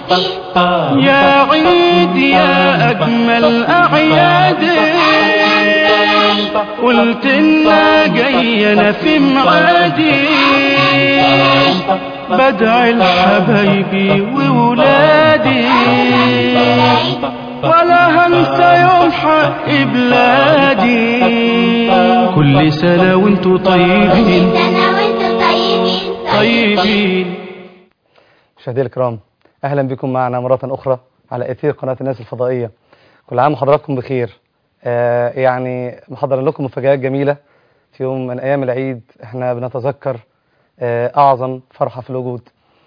يا عيد يا أجمل أعيادي قلت إنا جاينا في معادي بدعي لحبايبي وولادي ولا هنسى يوم حق بلادي كل سنة وانتوا طيبين سنة وانتم طيبين طيبين مشاهدينا الكرام اهلا بكم معنا مره اخرى على اثير قناه الناس الفضائيه كل عام وحضراتكم بخير آه يعني محضر لكم مفاجآت جميله في يوم من ايام العيد احنا بنتذكر آه اعظم فرحه في الوجود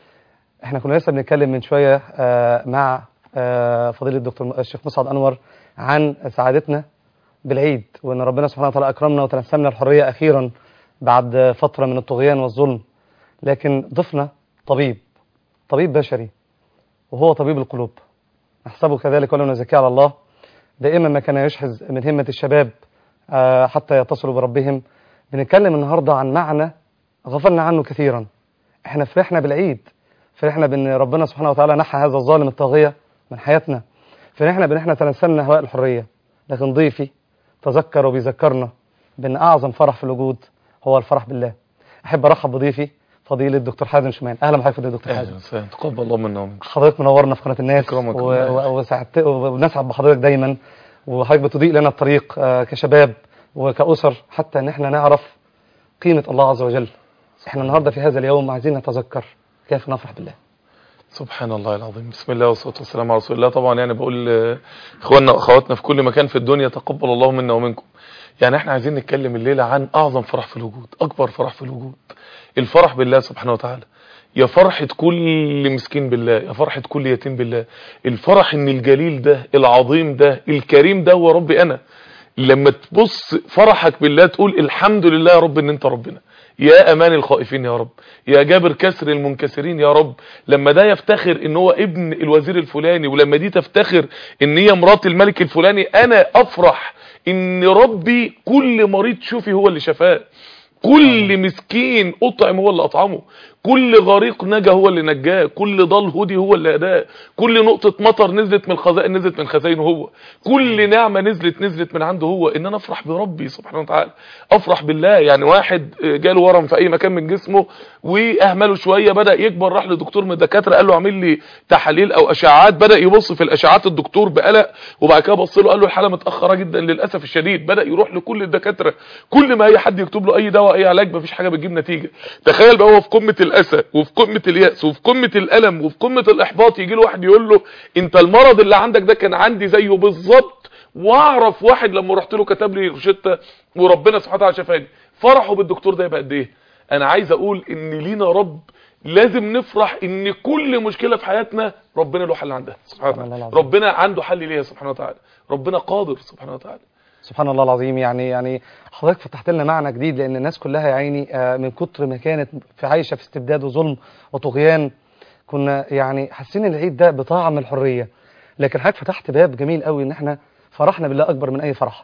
احنا كنا لسه بنتكلم من شويه آه مع آه فضيله الدكتور الشيخ مسعد انور عن سعادتنا بالعيد وان ربنا سبحانه وتعالى اكرمنا وتنسمنا الحريه اخيرا بعد فتره من الطغيان والظلم لكن ضفنا طبيب طبيب بشري وهو طبيب القلوب نحسبه كذلك ولا نزكي على الله دائما ما كان يشحذ من همة الشباب آه، حتى يتصلوا بربهم بنتكلم النهاردة عن معنى غفلنا عنه كثيرا احنا فرحنا بالعيد فرحنا بان ربنا سبحانه وتعالى نحى هذا الظالم الطاغية من حياتنا فرحنا بان احنا تنسلنا هواء الحرية لكن ضيفي تذكر وبيذكرنا بان اعظم فرح في الوجود هو الفرح بالله احب ارحب بضيفي فضيلة الدكتور حازم شمان اهلا بحضرتك فضيلة الدكتور حازم اهلا وسهلا تقبل الله منا ومنك حضرتك منورنا في قناة الناس أكرمك و- الله. و- وسعدت ونسعد بحضرتك دايما وحضرتك بتضيء لنا الطريق آه، كشباب وكأسر حتى ان احنا نعرف قيمة الله عز وجل احنا النهاردة في هذا اليوم عايزين نتذكر كيف نفرح بالله سبحان الله العظيم بسم الله والصلاة والسلام على رسول الله طبعا يعني بقول آه، اخواننا واخواتنا في كل مكان في الدنيا تقبل الله منا ومنكم يعني احنا عايزين نتكلم الليلة عن اعظم فرح في الوجود اكبر فرح في الوجود الفرح بالله سبحانه وتعالى يا فرحة كل مسكين بالله يا فرحة كل يتيم بالله الفرح ان الجليل ده العظيم ده الكريم ده هو ربي انا لما تبص فرحك بالله تقول الحمد لله يا رب ان انت ربنا يا امان الخائفين يا رب يا جابر كسر المنكسرين يا رب لما ده يفتخر ان هو ابن الوزير الفلاني ولما دي تفتخر ان هي مرات الملك الفلاني انا افرح ان ربي كل مريض شوفي هو اللي شفاه كل مسكين اطعم هو اللي اطعمه كل غريق نجا هو اللي نجاه كل ضال هدي هو اللي هداه كل نقطة مطر نزلت من الخزائن نزلت من خزائنه هو كل نعمة نزلت نزلت من عنده هو ان انا افرح بربي سبحانه وتعالى افرح بالله يعني واحد جاله ورم في اي مكان من جسمه واهمله شوية بدأ يكبر راح لدكتور من الدكاترة قال له اعمل لي تحاليل او اشعاعات بدأ يبص في الاشعاعات الدكتور بقلق وبعد كده بص له قال له الحالة متأخرة جدا للأسف الشديد بدأ يروح لكل الدكاترة كل ما اي حد يكتب له اي دواء اي علاج مفيش حاجة بتجيب نتيجة تخيل بقى هو في قمة الأسى وفي قمة اليأس وفي قمة الألم وفي قمة الإحباط يجي له واحد يقول له انت المرض اللي عندك ده كان عندي زيه بالظبط واعرف واحد لما رحت له كتب لي روشته وربنا سبحانه وتعالى شفاني فرحه بالدكتور ده يبقى قد ايه انا عايز اقول ان لينا رب لازم نفرح ان كل مشكلة في حياتنا ربنا له حل عندها سبحانه سبحان الله وتعالى العظيم. ربنا عنده حل ليها سبحانه وتعالى ربنا قادر سبحانه وتعالى سبحان الله العظيم يعني يعني حضرتك فتحت لنا معنى جديد لان الناس كلها يا عيني آه، من كتر ما كانت في عايشه في استبداد وظلم وطغيان كنا يعني حاسين العيد ده بطعم الحريه لكن حضرتك فتحت باب جميل قوي ان احنا فرحنا بالله اكبر من اي فرح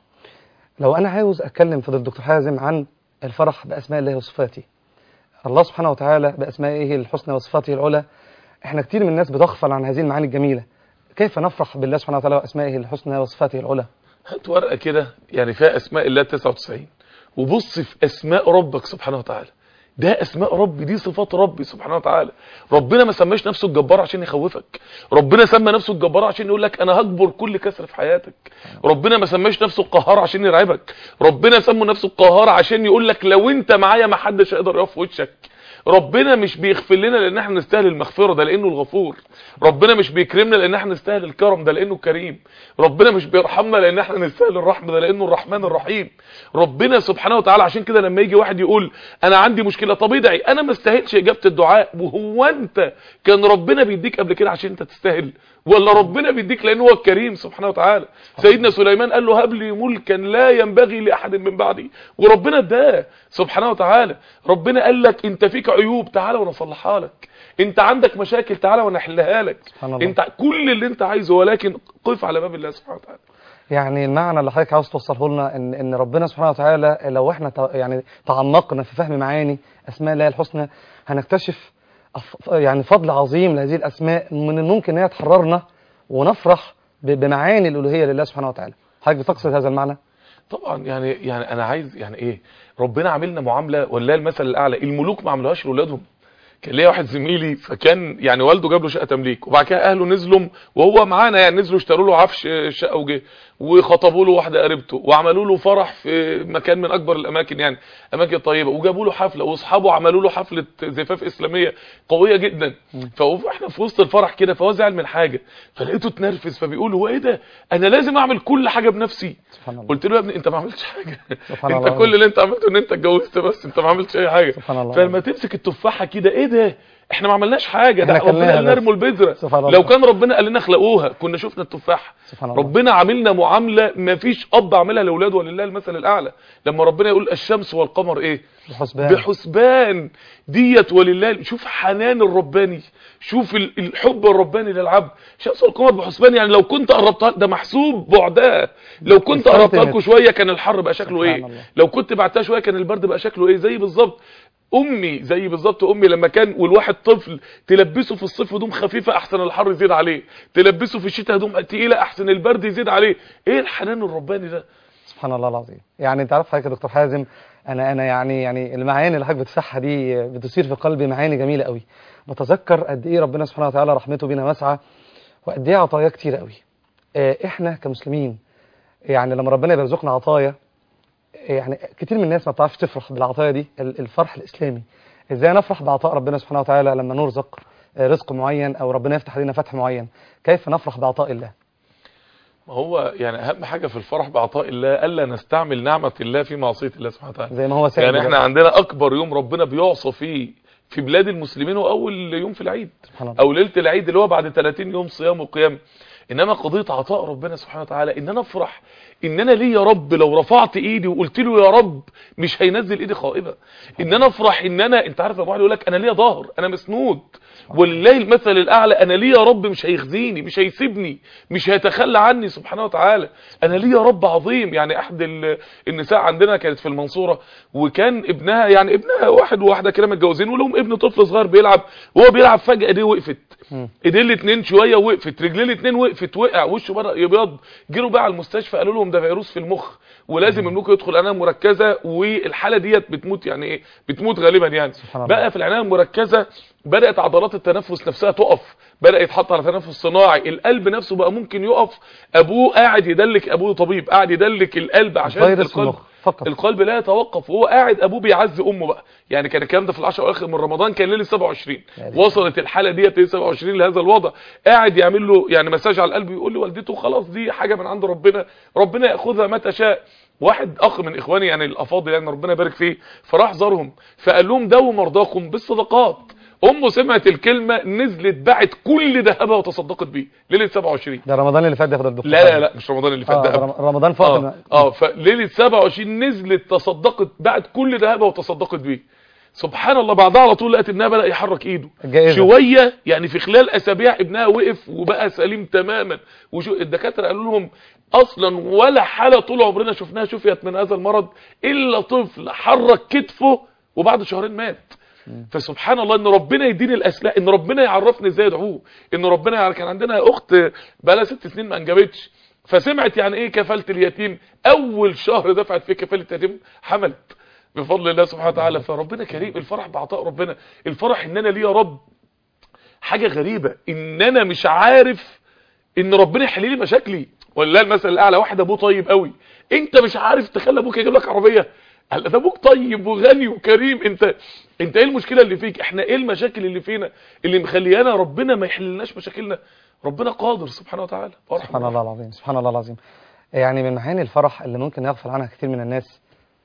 لو انا عاوز اتكلم في الدكتور حازم عن الفرح باسماء الله وصفاته الله سبحانه وتعالى باسمائه الحسنى وصفاته العلى احنا كتير من الناس بتغفل عن هذه المعاني الجميله كيف نفرح بالله سبحانه وتعالى واسمائه الحسنى وصفاته العلى هات ورقة كده يعني فيها اسماء الله 99 وبص في اسماء ربك سبحانه وتعالى ده اسماء ربي دي صفات ربي سبحانه وتعالى ربنا ما سماش نفسه الجبار عشان يخوفك ربنا سمى نفسه الجبار عشان يقول لك انا هجبر كل كسر في حياتك ربنا ما سماش نفسه القهار عشان يرعبك ربنا سمى نفسه القهار عشان يقول لك لو انت معايا ما حدش هيقدر يقف في وشك ربنا مش بيغفر لنا لان احنا نستاهل المغفره ده لانه الغفور ربنا مش بيكرمنا لان احنا نستاهل الكرم ده لانه كريم ربنا مش بيرحمنا لان احنا نستاهل الرحمه ده لانه الرحمن الرحيم ربنا سبحانه وتعالى عشان كده لما يجي واحد يقول انا عندي مشكله طب ادعي انا ما استاهلش اجابه الدعاء وهو انت كان ربنا بيديك قبل كده عشان انت تستاهل ولا ربنا بيديك لان هو الكريم سبحانه وتعالى سيدنا سليمان قال له هب لي ملكا لا ينبغي لاحد من بعدي وربنا اداه سبحانه وتعالى ربنا قال لك انت فيك عيوب تعالى وانا اصلحها لك انت عندك مشاكل تعالى وانا احلها لك سبحان الله. انت كل اللي انت عايزه ولكن قف على باب الله سبحانه وتعالى يعني المعنى اللي حضرتك عاوز توصله لنا ان ان ربنا سبحانه وتعالى لو احنا ت- يعني تعمقنا في فهم معاني اسماء الله الحسنى هنكتشف أف- يعني فضل عظيم لهذه الاسماء من الممكن ان هي تحررنا ونفرح ب- بمعاني الالوهيه لله سبحانه وتعالى حضرتك بتقصد هذا المعنى طبعا يعني يعني انا عايز يعني ايه ربنا عاملنا معامله ولا المثل الاعلى الملوك ما عملوهاش لاولادهم كان ليا واحد زميلي فكان يعني والده جاب له شقه تمليك وبعد كده اهله نزلوا وهو معانا يعني نزلوا اشتروا له عفش شقه وجه وخطبوا له واحده قريبته وعملوا له فرح في مكان من اكبر الاماكن يعني اماكن طيبه وجابوا له حفله واصحابه عملوا له حفله زفاف اسلاميه قويه جدا فاحنا في وسط الفرح كده فهو زعل من حاجه فلقيته اتنرفز فبيقول هو ايه ده انا لازم اعمل كل حاجه بنفسي سبحان الله قلت له يا ابني انت ما عملتش حاجه سبحان انت الله. كل اللي انت عملته ان انت اتجوزت بس انت ما عملتش اي حاجه سبحان الله. فلما تمسك التفاحه كده ايه ده احنا ما عملناش حاجه ده احنا ربنا كلناها قال لنا بس. ارموا البذره سبحان الله. لو كان ربنا قال لنا اخلقوها كنا شفنا التفاحه سبحان الله. ربنا عاملنا معامله ما فيش اب عاملها لاولاده ولله المثل الاعلى لما ربنا يقول الشمس والقمر ايه بحسبان بحسبان ديت ولله شوف حنان الرباني شوف ال- الحب الرباني للعبد شمس والقمر بحسبان يعني لو كنت قربتها ده محسوب بعدها لو كنت السنتيمتر. قربتها لكم شويه كان الحر بقى شكله سبحان ايه الله. لو كنت بعتها شويه كان البرد بقى شكله ايه زي بالظبط امي زي بالظبط امي لما كان والواحد طفل تلبسه في الصيف هدوم خفيفه احسن الحر يزيد عليه تلبسه في الشتاء هدوم تقيله احسن البرد يزيد عليه ايه الحنان الرباني ده سبحان الله العظيم يعني انت عارف حضرتك يا دكتور حازم انا انا يعني يعني المعاني اللي حضرتك بتفتحها دي بتثير في قلبي معاني جميله قوي بتذكر قد ايه ربنا سبحانه وتعالى رحمته بينا واسعه وقد ايه عطايا كتير قوي اه، احنا كمسلمين يعني لما ربنا بيرزقنا عطايا يعني كتير من الناس ما بتعرفش تفرح بالعطايا دي ال- الفرح الاسلامي ازاي نفرح بعطاء ربنا سبحانه وتعالى لما نرزق اه، رزق معين او ربنا يفتح علينا فتح معين كيف نفرح بعطاء الله ما هو يعني اهم حاجه في الفرح بعطاء الله الا نستعمل نعمه الله في معصيه الله سبحانه وتعالى زي ما هو سائل يعني احنا دلوقتي. عندنا اكبر يوم ربنا بيعصى فيه في بلاد المسلمين هو اول يوم في العيد سبحان الله او ليله العيد اللي هو بعد 30 يوم صيام وقيام انما قضيه عطاء ربنا سبحانه وتعالى ان انا افرح ان انا ليه يا رب لو رفعت ايدي وقلت له يا رب مش هينزل ايدي خائبه ان انا افرح ان انا انت عارف ابو علي يقول لك انا ليا ظهر انا مسنود ولله المثل الاعلى انا ليه يا رب مش هيخزيني مش هيسيبني مش هيتخلى عني سبحانه وتعالى انا ليه يا رب عظيم يعني احد ال- النساء عندنا كانت في المنصوره وكان ابنها يعني ابنها واحد وواحده كده متجوزين ولهم ابن طفل صغير بيلعب وهو بيلعب فجاه ايديه وقفت مم. ايديه الاثنين شويه وقفت رجليه الاثنين وقفت وقع وشه بدا يبيض جروا بقى على المستشفى قالوا لهم ده فيروس في المخ ولازم ابنكم يدخل عنايه مركزه والحاله ديت بتموت يعني ايه بتموت غالبا يعني سبحان الله. بقى في العنايه المركزه بدات عضلات التنفس نفسها تقف بدا يتحط على تنفس صناعي القلب نفسه بقى ممكن يقف ابوه قاعد يدلك ابوه طبيب قاعد يدلك القلب عشان فيروس في القلب المخ فقط القلب لا يتوقف وهو قاعد ابوه بيعزي امه بقى يعني كان الكلام ده في العشر اواخر من رمضان كان ليله 27 يا ريت. وصلت الحاله ديت ليله 27 لهذا الوضع قاعد يعمل له يعني مساج على القلب يقول لوالدته خلاص دي حاجه من عند ربنا ربنا ياخذها متى شاء واحد اخ من اخواني يعني الافاضل يعني ربنا يبارك فيه فراح زارهم فقال لهم داووا مرضاكم بالصدقات امه سمعت الكلمه نزلت باعت كل ذهبها وتصدقت بيه ليله 27 ده رمضان اللي فات ده ياخد الدكتور لا لا لا مش رمضان اللي فات آه ده رم- رمضان فات اه اه فليله 27 نزلت تصدقت بعد كل ذهبها وتصدقت بيه سبحان الله بعدها على طول لقت ابنها بدا يحرك ايده الجائزة. شويه يعني في خلال اسابيع ابنها وقف وبقى سليم تماما وشو الدكاتره قالوا لهم اصلا ولا حاله طول عمرنا شفناها شفيت من هذا المرض الا طفل حرك كتفه وبعد شهرين مات فسبحان الله ان ربنا يديني الاسلاء ان ربنا يعرفني ازاي ادعوه ان ربنا يعرف كان عندنا اخت بقى لها ست سنين ما انجبتش فسمعت يعني ايه كفاله اليتيم اول شهر دفعت فيه كفاله اليتيم حملت بفضل الله سبحانه وتعالى فربنا كريم الفرح بعطاء ربنا الفرح ان انا ليه يا رب حاجه غريبه ان انا مش عارف ان ربنا يحل لي مشاكلي والله المثل الاعلى واحد ابوه طيب قوي انت مش عارف تخلي ابوك يجيب لك عربيه قال ده ابوك طيب وغني وكريم انت انت ايه المشكله اللي فيك احنا ايه المشاكل اللي فينا اللي مخليانا ربنا ما يحللناش مشاكلنا ربنا قادر سبحانه وتعالى وارحم سبحان الله العظيم سبحان الله العظيم يعني من معاني الفرح اللي ممكن يغفل عنها كثير من الناس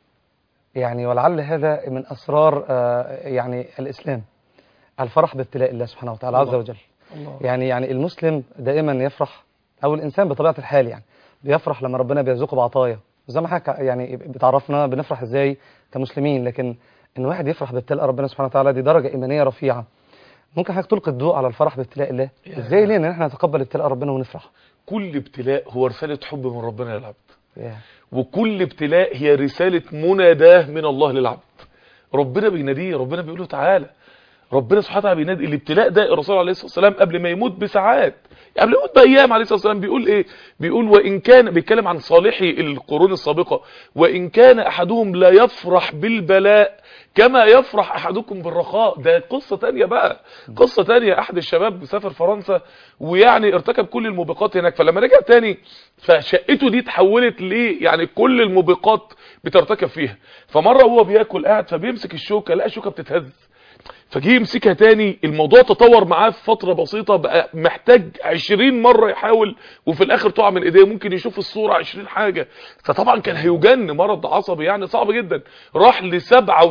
يعني ولعل هذا من أسرار آه، يعني الإسلام الفرح بابتلاء الله سبحانه وتعالى عز الله. وجل الله يعني يعني المسلم دائما يفرح أو الإنسان بطبيعة الحال يعني بيفرح لما ربنا بيرزقه بعطايا زي ما حضرتك يعني بتعرفنا بنفرح ازاي كمسلمين لكن ان واحد يفرح بابتلاء ربنا سبحانه وتعالى دي درجة إيمانية رفيعة ممكن حضرتك تلقي الضوء على الفرح بابتلاء الله يا. ازاي ليه ان احنا نتقبل ابتلاء ربنا ونفرح كل ابتلاء هو رساله حب من ربنا للعبد يا. وكل ابتلاء هي رسالة مناداه من الله للعبد ربنا بيناديه ربنا بيقول له تعالى ربنا سبحانه وتعالى بينادي الابتلاء ده الرسول عليه الصلاه والسلام قبل ما يموت بساعات قبل ما يموت بايام عليه الصلاه والسلام بيقول ايه بيقول وان كان بيتكلم عن صالحي القرون السابقه وان كان احدهم لا يفرح بالبلاء كما يفرح احدكم بالرخاء ده قصه تانية بقى قصه تانية احد الشباب سافر فرنسا ويعني ارتكب كل الموبقات هناك فلما رجع تاني فشقته دي اتحولت ليه يعني كل الموبقات بترتكب فيها فمره هو بياكل قاعد فبيمسك الشوكه لقى الشوكه بتتهز فجي يمسكها تاني الموضوع تطور معاه في فترة بسيطة بقى محتاج 20 مرة يحاول وفي الاخر تقع من ايديه ممكن يشوف الصورة 20 حاجة فطبعا كان هيجن مرض عصبي يعني صعب جدا راح ل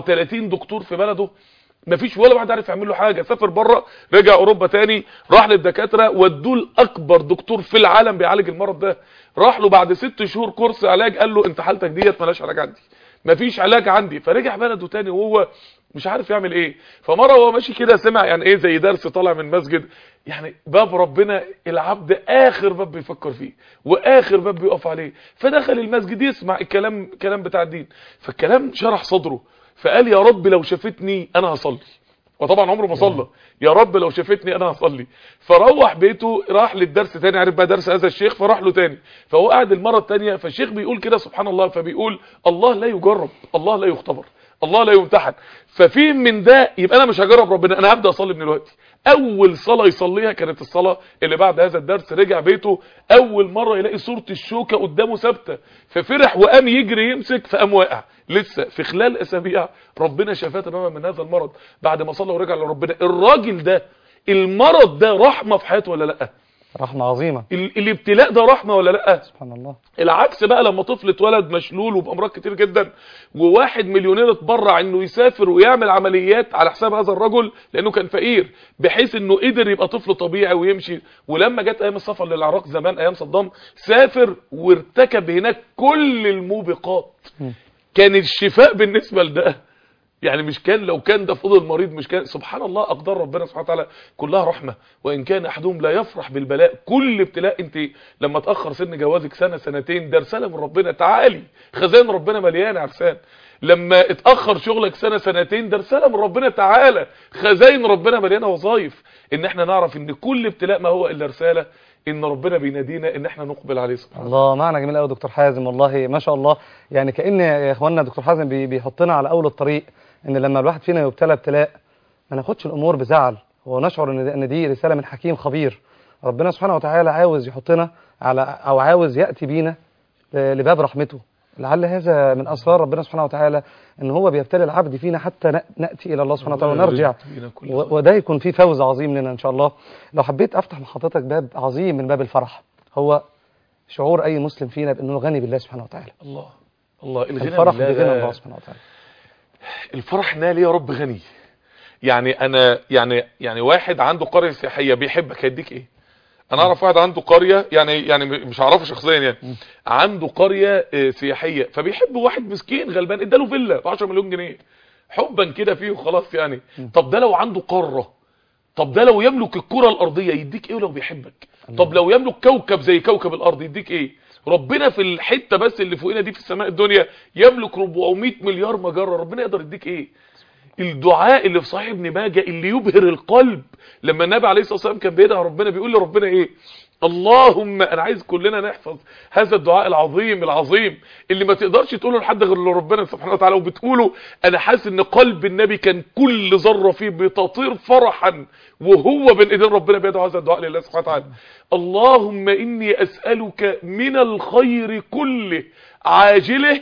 37 دكتور في بلده مفيش ولا واحد عارف يعمل له حاجه سافر بره رجع اوروبا تاني راح للدكاتره ودوه لاكبر دكتور في العالم بيعالج المرض ده راح له بعد ست شهور كورس علاج قال له انت حالتك ديت مالهاش علاج عندي مفيش علاج عندي فرجع بلده تاني وهو مش عارف يعمل ايه فمره وهو ماشي كده سمع يعني ايه زي درس طالع من مسجد يعني باب ربنا العبد اخر باب بيفكر فيه واخر باب بيقف عليه فدخل المسجد يسمع الكلام الكلام بتاع الدين فالكلام شرح صدره فقال يا رب لو شافتني انا هصلي وطبعا عمره ما صلى يا رب لو شافتني انا هصلي فروح بيته راح للدرس تاني عرف بقى درس هذا الشيخ فراح له تاني فهو قاعد المره الثانيه فالشيخ بيقول كده سبحان الله فبيقول الله لا يجرب الله لا يختبر الله لا يمتحن ففي من ده يبقى انا مش هجرب ربنا انا هبدا اصلي من دلوقتي اول صلاه يصليها كانت الصلاه اللي بعد هذا الدرس رجع بيته اول مره يلاقي صوره الشوكه قدامه ثابته ففرح وقام يجري يمسك فقام واقع لسه في خلال اسابيع ربنا شفاه تماما من هذا المرض بعد ما صلى ورجع لربنا الراجل ده المرض ده رحمه في حياته ولا لا رحمة عظيمة ال- الابتلاء ده رحمه ولا لا سبحان الله العكس بقى لما طفل اتولد مشلول وبامراض كتير جدا وواحد مليونير اتبرع انه يسافر ويعمل عمليات على حساب هذا الرجل لانه كان فقير بحيث انه قدر يبقى طفل طبيعي ويمشي ولما جت ايام السفر للعراق زمان ايام صدام سافر وارتكب هناك كل الموبقات كان الشفاء بالنسبه لده يعني مش كان لو كان ده فضل مريض مش كان سبحان الله اقدار ربنا سبحانه وتعالى كلها رحمه وان كان احدهم لا يفرح بالبلاء كل ابتلاء انت لما تاخر سن جوازك سنه سنتين ده رساله من ربنا تعالي خزان ربنا مليانه عرسان لما اتاخر شغلك سنه سنتين ده رساله من ربنا تعالى خزاين ربنا مليانه وظايف ان احنا نعرف ان كل ابتلاء ما هو الا رساله ان ربنا بينادينا ان احنا نقبل عليه سبحانه الله معنى جميل قوي دكتور حازم والله ما شاء الله يعني كأن يا اخواننا دكتور حازم بي- بيحطنا على اول الطريق ان لما الواحد فينا يبتلى ابتلاء ما ناخدش الامور بزعل ونشعر ان ان دي رساله من حكيم خبير ربنا سبحانه وتعالى عاوز يحطنا على او عاوز ياتي بينا ل- لباب رحمته لعل هذا من اسرار ربنا سبحانه وتعالى ان هو بيبتلي العبد فينا حتى ن- ناتي الى الله سبحانه وتعالى ونرجع بينا كل و- وده يكون فيه فوز عظيم لنا ان شاء الله لو حبيت افتح مع حضرتك باب عظيم من باب الفرح هو شعور اي مسلم فينا بانه غني بالله سبحانه وتعالى الله الله الغنى الفرح بالله بغنى ده- الله سبحانه وتعالى الفرح نال يا رب غني يعني انا يعني يعني واحد عنده قريه سياحيه بيحبك هيديك ايه انا اعرف واحد عنده قريه يعني يعني مش هعرفه شخصيا يعني عنده قريه آه، سياحيه فبيحب واحد مسكين غلبان اداله فيلا ب 10 مليون جنيه حبا كده فيه وخلاص يعني طب ده لو عنده قاره طب ده لو يملك الكره الارضيه يديك ايه لو بيحبك طب لو يملك كوكب زي كوكب الارض يديك ايه ربنا في الحته بس اللي فوقنا دي في السماء الدنيا يملك 400 مليار مجره ربنا يقدر يديك ايه الدعاء اللي في صحيح ابن ماجه اللي يبهر القلب لما النبي عليه الصلاه والسلام كان بيدعي ربنا بيقول لربنا ايه اللهم انا عايز كلنا نحفظ هذا الدعاء العظيم العظيم اللي ما تقدرش تقوله لحد غير لربنا سبحانه وتعالى وبتقوله انا حاسس ان قلب النبي كان كل ذره فيه بتطير فرحا وهو بين ايدين ربنا بيدعو هذا الدعاء لله سبحانه وتعالى اللهم اني اسالك من الخير كله عاجله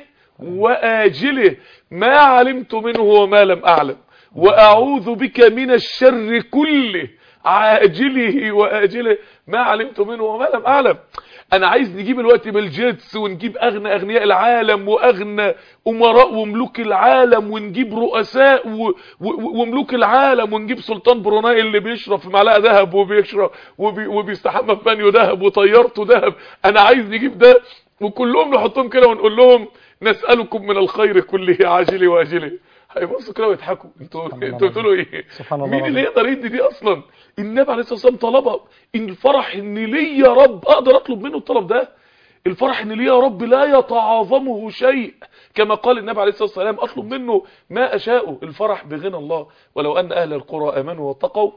واجله ما علمت منه وما لم اعلم واعوذ بك من الشر كله عاجله واجله ما علمت منه وما لم اعلم انا عايز نجيب الوقت بالجيتس ونجيب اغنى اغنياء العالم واغنى امراء وملوك العالم ونجيب رؤساء و... و... وملوك العالم ونجيب سلطان بروناي اللي بيشرب في معلقه ذهب وبيشرب وبي... وبيستحمى في بانيو ذهب وطيارته ذهب انا عايز نجيب ده وكلهم نحطهم كده ونقول لهم نسالكم من الخير كله عاجله واجله هيبصوا كده ويضحكوا انتوا سبحان الله انتوا بتقولوا ايه سبحان الله مين اللي العظيم. يقدر يدي دي اصلا النبي عليه الصلاه والسلام طلبها ان الفرح ان ليه يا رب اقدر اطلب منه الطلب ده الفرح ان ليه يا رب لا يتعاظمه شيء كما قال النبي عليه الصلاة والسلام اطلب منه ما اشاء الفرح بغنى الله ولو ان اهل القرى امنوا واتقوا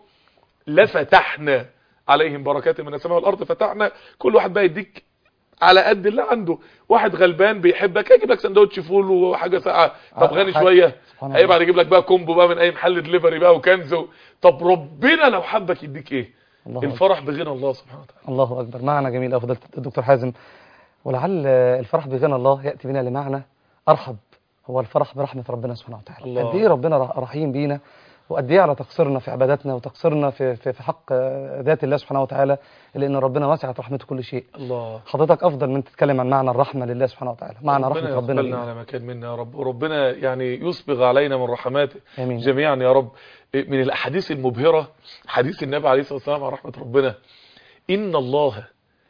لفتحنا عليهم بركات من السماء والارض فتحنا كل واحد بقى يديك على قد اللي عنده واحد غلبان بيحبك هيجيب لك سندوتش فول وحاجه ساقعه طب غني حاجة- شويه سبحان الله. هيبقى يجيب لك بقى كومبو بقى من اي محل دليفري بقى وكنزو طب ربنا لو حبك يديك ايه الله أكبر. الفرح بغنى الله سبحانه وتعالى الله أكبر معنى جميل أوي فضيلة الدكتور حازم ولعل الفرح بغنى الله يأتي بنا لمعنى أرحب هو الفرح برحمة ربنا سبحانه وتعالى الله. قد إيه ربنا رح- رحيم بينا وقد إيه على تقصيرنا في عباداتنا وتقصيرنا في, في, في حق آه، ذات الله سبحانه وتعالى لأن ربنا وسعت رحمته كل شيء الله حضرتك أفضل من تتكلم عن معنى الرحمة لله سبحانه وتعالى معنى ربنا رحمة ربنا يقبلنا لينا. على مكان منا يا رب وربنا يعني يسبغ علينا من رحماته آمين. جميعا يا رب من الأحاديث المبهرة حديث النبي عليه الصلاة والسلام عن رحمة ربنا إن الله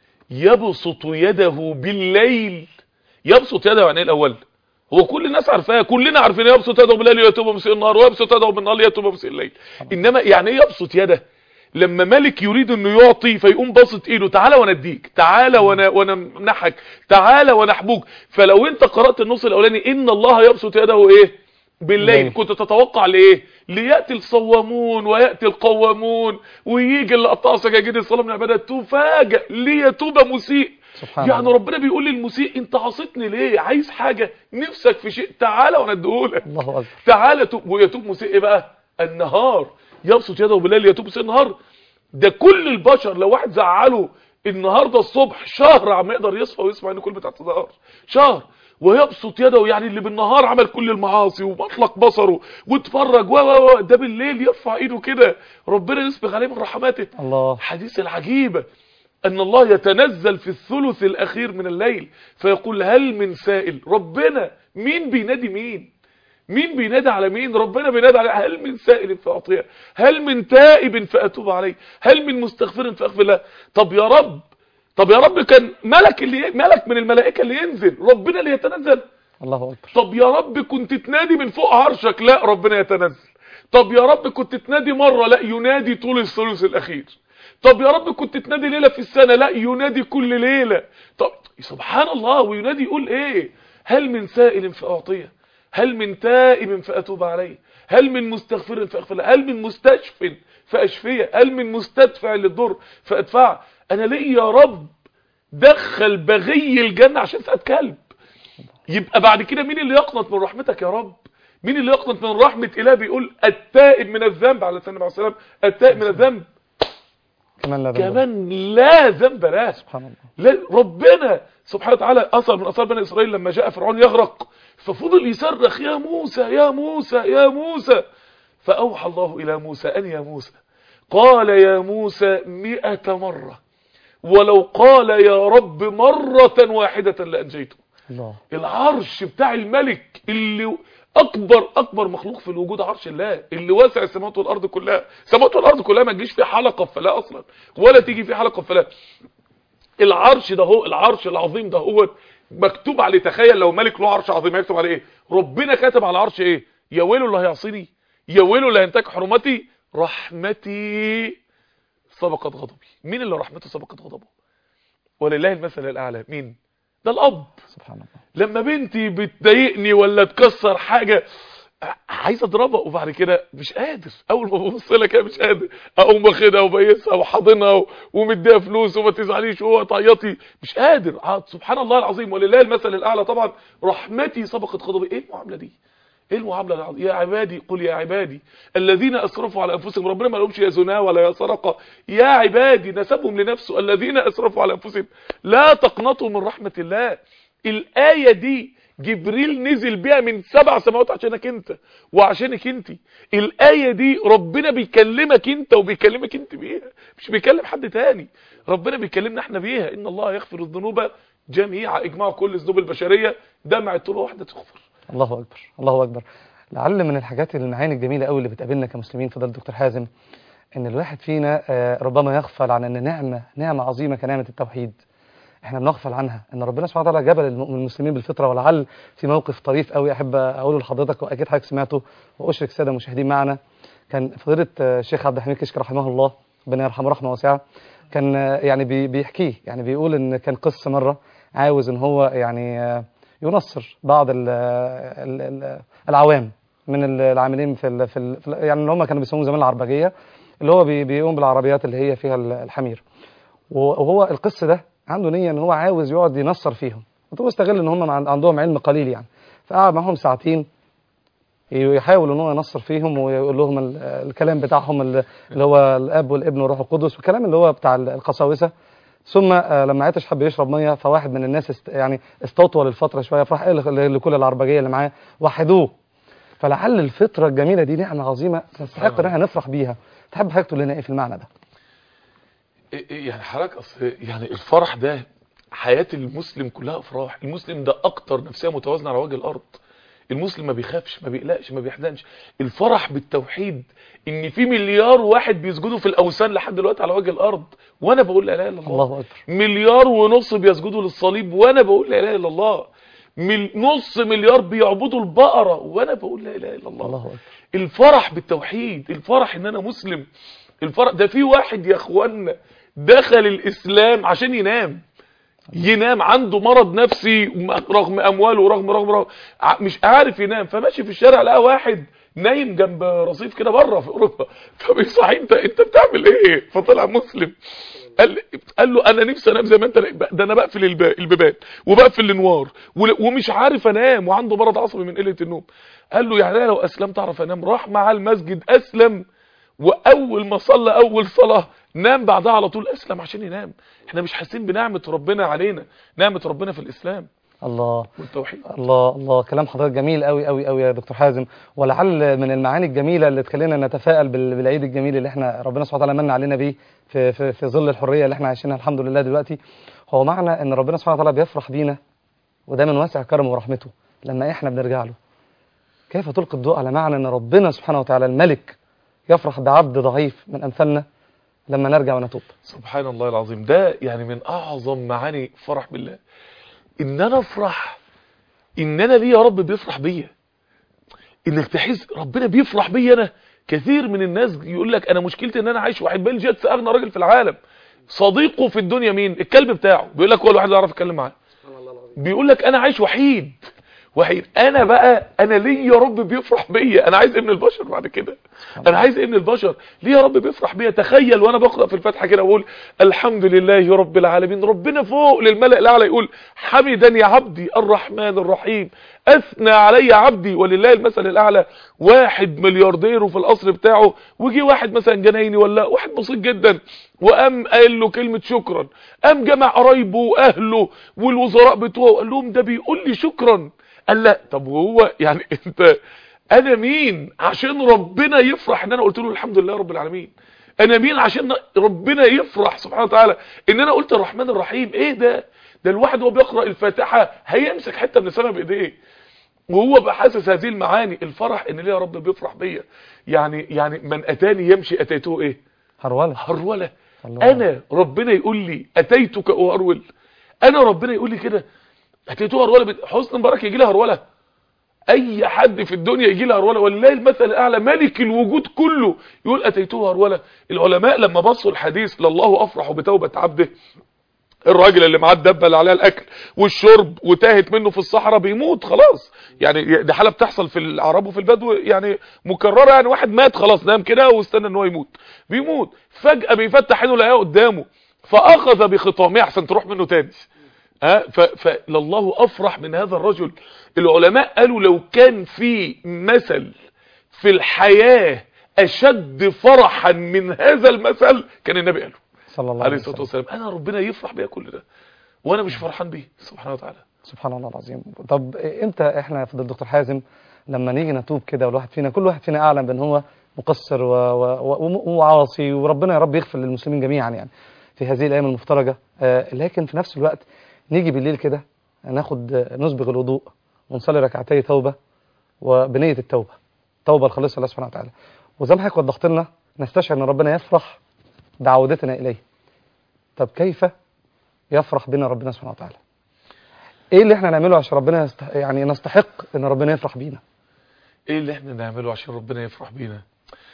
يبسط يده بالليل يبسط يده يعني ايه الأول هو كل الناس عارفاها كلنا عارفين يبسط يده بالليل ليتوب مسيء النهار ويبسط يده بالنهار ليتوب مسيء الليل إنما يعني ايه يبسط يده لما ملك يريد انه يعطي فيقوم باسط ايده تعالى وانا اديك تعالى وانا وانا امنحك تعالى وانا احبوك فلو انت قرات النص الاولاني ان الله يبسط يده ايه بالليل بالليل. كنت تتوقع لايه لياتي الصوامون وياتي القوامون ويجي اللي قطعوا سجاجيد الصلاه من العباده تفاجئ ليتوب مسيء سبحان يعني الله. ربنا بيقول للمسيء انت عصيتني ليه عايز حاجه نفسك في شيء تعالى وانا اديهولك الله أكبر تعالى توب ويتوب مسيء ايه بقى النهار يبسط يده بالليل يتوب مسيء النهار ده كل البشر لو واحد زعله النهارده الصبح شهر عم يقدر يصفى ويسمع ان كل بتاع الظهر شهر ويبسط يده يعني اللي بالنهار عمل كل المعاصي ومطلق بصره واتفرج و و و ده بالليل يرفع ايده كده ربنا يسبغ عليه من رحماته الله حديث العجيبة أن الله يتنزل في الثلث الأخير من الليل فيقول هل من سائل ربنا مين بينادي مين مين بينادي على مين ربنا بينادي على هل من سائل فأعطيه هل من تائب فأتوب عليه هل من مستغفر فأغفر له طب يا رب طب يا رب كان ملك اللي ملك من الملائكة اللي ينزل ربنا اللي يتنزل الله أكبر طب يا رب كنت تنادي من فوق عرشك لا ربنا يتنزل طب يا رب كنت تنادي مرة لا ينادي طول الثلث الأخير طب يا رب كنت تنادي ليلة في السنة لا ينادي كل ليلة طب سبحان الله وينادي يقول ايه هل من سائل فأعطيه هل من تائب فأتوب عليه هل من مستغفر فأغفر له هل من مستشف فأشفيه هل من مستدفع للضر فأدفع أنا ليه يا رب دخل بغي الجنة عشان سأت كلب يبقى بعد كده مين اللي يقنط من رحمتك يا رب مين اللي يقنط من رحمة إله بيقول التائب من الذنب على سنة السلام التائب من الذنب كمان لا ذنب له. كمان لا ذنب له سبحان الله لا ربنا سبحانه وتعالى أثر من أثار بني إسرائيل لما جاء فرعون يغرق ففضل يصرخ يا موسى يا موسى يا موسى فأوحى الله إلى موسى أن يا موسى قال يا موسى مئة مرة ولو قال يا رب مرة واحدة لأنجيته الله العرش بتاع الملك اللي اكبر اكبر مخلوق في الوجود عرش الله اللي واسع السماوات والارض كلها السماوات والارض كلها ما تجيش فيه حلقه فلا اصلا ولا تيجي فيه حلقه فلا العرش ده هو العرش العظيم ده هو مكتوب عليه تخيل لو ملك له عرش عظيم هيكتب عليه ايه ربنا كاتب على العرش ايه يا ويله اللي هيعصيني يا ويله اللي هينتهك حرمتي رحمتي سبقت غضبي مين اللي رحمته سبقت غضبه ولله المثل الاعلى مين ده الاب سبحان الله لما بنتي بتضايقني ولا تكسر حاجة عايز اضربها وبعد كده مش قادر اول ما ببص لها كده مش قادر اقوم واخدها وبيسها وحاضنها و- ومديها فلوس وما تزعليش وهو تعيطي مش قادر ع- سبحان الله العظيم ولله المثل الاعلى طبعا رحمتي سبقت غضبي ايه المعامله دي ايه المعامله العظيمه يا عبادي قل يا عبادي الذين اسرفوا على انفسهم ربنا ما لهمش يا زنا ولا يا سرقه يا عبادي نسبهم لنفسه الذين اسرفوا على انفسهم لا تقنطوا من رحمه الله الايه دي جبريل نزل بيها من سبع سماوات عشانك انت وعشانك انت الايه دي ربنا بيكلمك انت وبيكلمك انت بيها مش بيكلم حد تاني ربنا بيكلمنا احنا بيها ان الله يغفر الذنوب جميعا اجماع كل الذنوب البشريه دمع توبه واحده تغفر الله أكبر الله أكبر لعل من الحاجات المعاني الجميلة قوي اللي بتقابلنا كمسلمين فضل الدكتور حازم ان الواحد فينا آه، ربما يغفل عن ان نعمة نعمة عظيمة كنعمة التوحيد احنا بنغفل عنها ان ربنا سبحانه وتعالى جبل الم- المسلمين بالفطرة ولعل في موقف طريف قوي احب اقوله لحضرتك واكيد حضرتك سمعته واشرك الساده المشاهدين معنا كان فضيله آه، الشيخ عبد الحميد كشك رحمه الله ربنا يرحمه رحمه واسعه كان آه، يعني بي- بيحكيه يعني بيقول ان كان قصه مره عاوز ان هو يعني آه، ينصر بعض ال ال ال العوام من ال- العاملين في ال في, ال في ال- يعني اللي هم كانوا بيسموهم زمان العربجيه اللي هو بي- بيقوم بالعربيات اللي هي فيها ال- الحمير وهو القس ده عنده نيه ان هو عاوز يقعد ينصر فيهم هو استغل ان هم عن- عندهم علم قليل يعني فقعد معاهم ساعتين يحاول ان هو ينصر فيهم ويقول لهم ال- الكلام بتاعهم ال- اللي هو الاب والابن والروح القدس والكلام اللي هو بتاع ال- القساوسه ثم آه، لما عطش حب يشرب ميه فواحد من الناس است يعني استطول الفتره شويه فراح قال ل- لكل العربجيه اللي معاه وحدوه فلعل الفطره الجميله دي نعمه عظيمه تستحق ان احنا نفرح بيها تحب حضرتك تقول لنا ايه في المعنى ده إيه- إيه يعني حضرتك اصل يعني الفرح ده حياة المسلم كلها افراح المسلم ده اكتر نفسية متوازنة على وجه الارض المسلم ما بيخافش ما بيقلقش ما بيحزنش الفرح بالتوحيد ان في مليار واحد بيسجدوا في الاوثان لحد دلوقتي على وجه الارض وانا بقول لا اله الا الله الله اكبر مليار ونص بيسجدوا للصليب وانا بقول لا اله الا الله مل... نص مليار بيعبدوا البقرة وانا بقول لا اله الا الله الله اكبر الفرح بالتوحيد الفرح ان انا مسلم الفرح ده في واحد يا اخوانا دخل الاسلام عشان ينام ينام عنده مرض نفسي رغم امواله ورغم رغم, رغم ع- مش عارف ينام فماشي في الشارع لقى واحد نايم جنب رصيف كده بره في اوروبا فبيصحي انت انت بتعمل ايه فطلع مسلم قال قال له انا نفسي انام زي ما انت ده انا بقفل الب- البيبان وبقفل الانوار ول- ومش عارف انام وعنده مرض عصبي من قله النوم قال له يعني انا لو اسلمت اعرف انام راح مع المسجد اسلم واول ما صلى اول صلاه نام بعدها على طول اسلم عشان ينام احنا مش حاسين بنعمه ربنا علينا نعمه ربنا في الاسلام الله والتوحيد الله الله كلام حضرتك جميل قوي قوي قوي يا دكتور حازم ولعل من المعاني الجميله اللي تخلينا نتفائل بال- بالعيد الجميل اللي احنا ربنا سبحانه وتعالى من علينا بيه في, في, في ظل الحريه اللي احنا عايشينها الحمد لله دلوقتي هو معنى ان ربنا سبحانه وتعالى بيفرح بينا وده من واسع كرمه ورحمته لما احنا بنرجع له كيف تلقي الضوء على معنى ان ربنا سبحانه وتعالى الملك يفرح بعبد ضعيف من امثالنا لما نرجع ونتوب سبحان الله العظيم ده يعني من اعظم معاني فرح بالله ان انا افرح ان انا ليه يا رب بيفرح بيا انك تحس ربنا بيفرح بيا انا كثير من الناس يقول لك انا مشكلتي ان انا عايش واحد بيل جيتس اغنى راجل في العالم صديقه في الدنيا مين الكلب بتاعه بيقول لك هو الواحد اللي يعرف يتكلم معاه بيقول لك انا عايش وحيد وحيد انا بقى انا ليه يا رب بيفرح بيا انا عايز ابن البشر بعد كده انا عايز ابن البشر ليه يا رب بيفرح بيا تخيل وانا بقرا في الفاتحه كده واقول الحمد لله رب العالمين ربنا فوق للملأ الاعلى يقول حمدني عبدي الرحمن الرحيم اثنى علي عبدي ولله المثل الاعلى واحد ملياردير وفي القصر بتاعه وجي واحد مثلا جنايني ولا واحد بسيط جدا وقام قال له كلمه شكرا قام جمع قرايبه واهله والوزراء بتوعه قال لهم ده بيقول لي شكرا قال لا طب وهو يعني انت انا مين عشان ربنا يفرح ان انا قلت له الحمد لله رب العالمين انا مين عشان ربنا يفرح سبحانه وتعالى ان انا قلت الرحمن الرحيم ايه ده ده الواحد وهو بيقرا الفاتحه هيمسك حته من السماء بايديه وهو بحاسس هذه المعاني الفرح ان ليه يا رب بيفرح بيا يعني يعني من اتاني يمشي اتيته ايه هرولة هرولة الله. انا ربنا يقول لي اتيتك اهرول انا ربنا يقول لي كده اتيته هرولة بت- حسن مبارك يجي لها هرولة اي حد في الدنيا يجي لها هرولة والله المثل الاعلى ملك الوجود كله يقول اتيته هرولة العلماء لما بصوا الحديث لله افرح بتوبة عبده الراجل اللي معاه الدبه اللي عليها الاكل والشرب وتاهت منه في الصحراء بيموت خلاص يعني دي حاله بتحصل في العرب وفي البدو يعني مكرره يعني واحد مات خلاص نام كده واستنى ان هو يموت بيموت فجاه بيفتح عينه لقاه قدامه فاخذ بخطامه احسن تروح منه تاني ها ف- فلله افرح من هذا الرجل العلماء قالوا لو كان في مثل في الحياه اشد فرحا من هذا المثل كان النبي قاله صلى الله عليه عليه الصلاه وسلم والسلام انا ربنا يفرح بيا كل ده وانا مش فرحان بيه سبحانه وتعالى سبحان الله العظيم طب امتى احنا في الدكتور حازم لما نيجي نتوب كده والواحد فينا كل واحد فينا اعلم بان هو مقصر و- و- و- وعاصي وربنا يا رب يغفر للمسلمين جميعا يعني في هذه الايام المفترجه آه، لكن في نفس الوقت نيجي بالليل كده ناخد آه، نسبغ الوضوء ونصلي ركعتي توبه وبنيه التوبه توبه الخالصه لله سبحانه وتعالى وزي ما حضرتك وضحت لنا نستشعر ان ربنا يفرح بعودتنا اليه طب كيف يفرح بنا ربنا سبحانه وتعالى ايه اللي احنا نعمله عشان ربنا يستح... يعني نستحق ان ربنا يفرح بينا ايه اللي احنا نعمله عشان ربنا يفرح بينا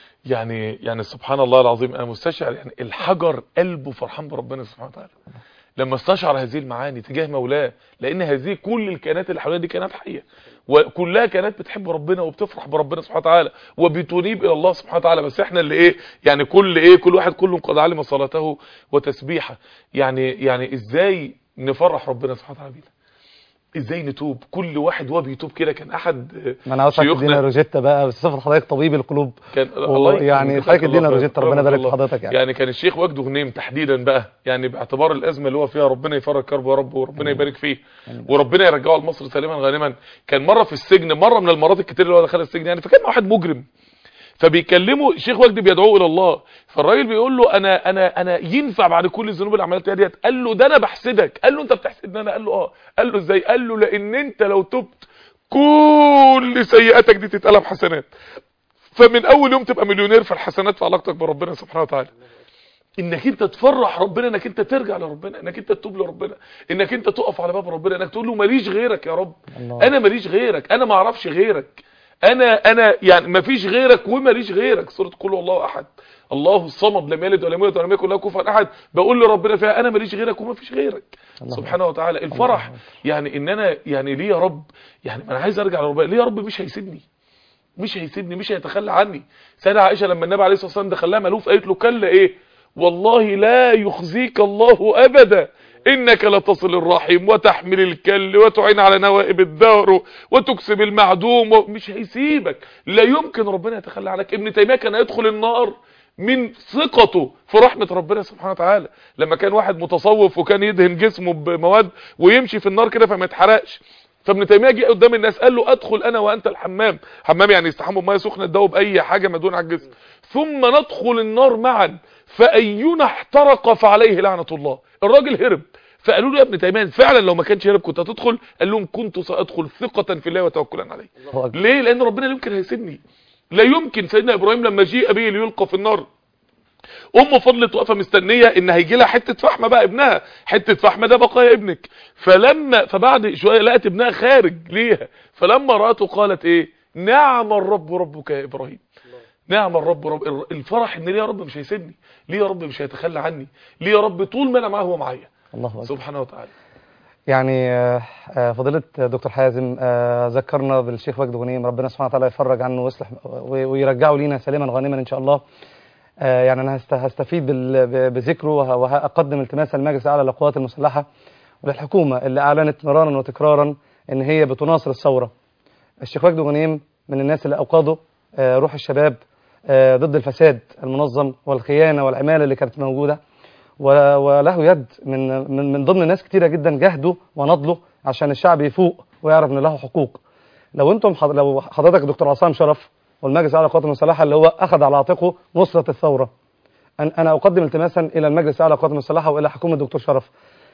يعني يعني سبحان الله العظيم انا مستشعر يعني الحجر قلبه فرحان بربنا سبحانه وتعالى لما استشعر هذه المعاني تجاه مولاه لان هذه كل الكائنات اللي حوالينا دي كائنات حيه وكلها كائنات بتحب ربنا وبتفرح بربنا سبحانه وتعالى وبتنيب الى الله سبحانه وتعالى بس احنا اللي ايه يعني كل ايه كل واحد كل قد علم صلاته وتسبيحه يعني يعني ازاي نفرح ربنا سبحانه وتعالى بينا ازاي نتوب كل واحد وهو بيتوب كده كان احد ما انا عاوز حضرتك تدينا شيوخنا روجيتا بقى بس صفر حضرتك طبيب القلوب كان الله يكرمك، يعني جزاك حضرتك الله ادينا خير. روجيتا ربنا رحمك يبارك في الله. حضرتك يعني يعني كان الشيخ وجده غنيم تحديدا بقى يعني باعتبار الازمه اللي هو فيها ربنا يفرج كربه يا رب وربنا يبارك فيه وربنا يرجعه لمصر سالما غانما كان مره في السجن مره من المرات الكتير اللي هو دخل السجن يعني فكان واحد مجرم فبيكلمه الشيخ وجدي بيدعوه الى الله فالراجل بيقول له انا انا انا ينفع بعد كل الذنوب اللي عملتها ديت قال له ده انا بحسدك قال له انت بتحسدني انا قال له اه قال له ازاي قال له لان انت لو تبت كل سيئاتك دي تتقلب حسنات فمن اول يوم تبقى مليونير في الحسنات في علاقتك بربنا سبحانه وتعالى انك انت تفرح ربنا انك انت ترجع لربنا انك انت تتوب لربنا انك انت تقف على باب ربنا انك تقول له ماليش غيرك يا رب الله. انا ماليش غيرك انا ما اعرفش غيرك انا انا يعني مفيش غيرك وماليش غيرك سوره قل هو الله احد الله الصمد لم يلد ولم يولد ولم يكن له كفوا احد بقول لربنا فيها انا ماليش غيرك ومفيش غيرك الله سبحانه وتعالى الفرح يعني ان انا يعني ليه يا رب يعني انا عايز ارجع لربنا ليه يا رب مش هيسيبني مش هيسيبني مش هيتخلى عني سيدة عائشة لما النبي عليه الصلاة والسلام دخلها ملوف قالت له كلا ايه والله لا يخزيك الله ابدا انك لتصل الرحم وتحمل الكل وتعين على نوائب الدهر وتكسب المعدوم مش هيسيبك لا يمكن ربنا يتخلى عنك ابن تيمية كان يدخل النار من ثقته في رحمة ربنا سبحانه وتعالى لما كان واحد متصوف وكان يدهن جسمه بمواد ويمشي في النار كده فما يتحرقش فابن تيميه جه قدام الناس قال له ادخل انا وانت الحمام حمام يعني يستحموا بميه سخنه تدوب باي حاجه مدون على الجسم ثم ندخل النار معا فاينا احترق فعليه لعنه الله الراجل هرب فقالوا له يا ابن تيميه فعلا لو ما كانش هرب كنت هتدخل قال لهم كنت سادخل ثقه في الله وتوكلا عليه الله أكبر. ليه لان ربنا لا يمكن هيسيبني لا يمكن سيدنا ابراهيم لما جيء به ليلقى في النار ام فضلت واقفه مستنيه ان هيجي لها حته فحمه بقى ابنها حته فحمه ده بقايا ابنك فلما فبعد شويه لقت ابنها خارج ليها فلما راته قالت ايه نعم الرب ربك يا ابراهيم نعم الرب رب الفرح ان ليه يا رب مش هيسيبني ليه يا رب مش هيتخلى عني ليه يا رب طول ما انا معاه هو معايا الله أكبر سبحانه وتعالى يعني آه، آه، فضيلة دكتور حازم آه، ذكرنا بالشيخ وجد غنيم ربنا سبحانه وتعالى يفرج عنه ويصلح و- ويرجعه لينا سالما غانما ان شاء الله آه، يعني انا هست- هستفيد بال- ب- بذكره وه- وهقدم التماسا للمجلس الاعلى للقوات المسلحه وللحكومه اللي اعلنت مرارا وتكرارا ان هي بتناصر الثوره الشيخ وجد غنيم من الناس اللي اوقظوا آه، روح الشباب آه، ضد الفساد المنظم والخيانه والعماله اللي كانت موجوده و- وله يد من من من ضمن ناس كتيره جدا جهدوا ونضلوا عشان الشعب يفوق ويعرف ان له حقوق لو انتم حض... لو حضرتك دكتور عصام شرف والمجلس الاعلى للقوات المسلحه اللي هو اخذ على عاتقه نصره الثوره أن انا اقدم التماسا الى المجلس الاعلى للقوات المسلحه والى حكومه الدكتور شرف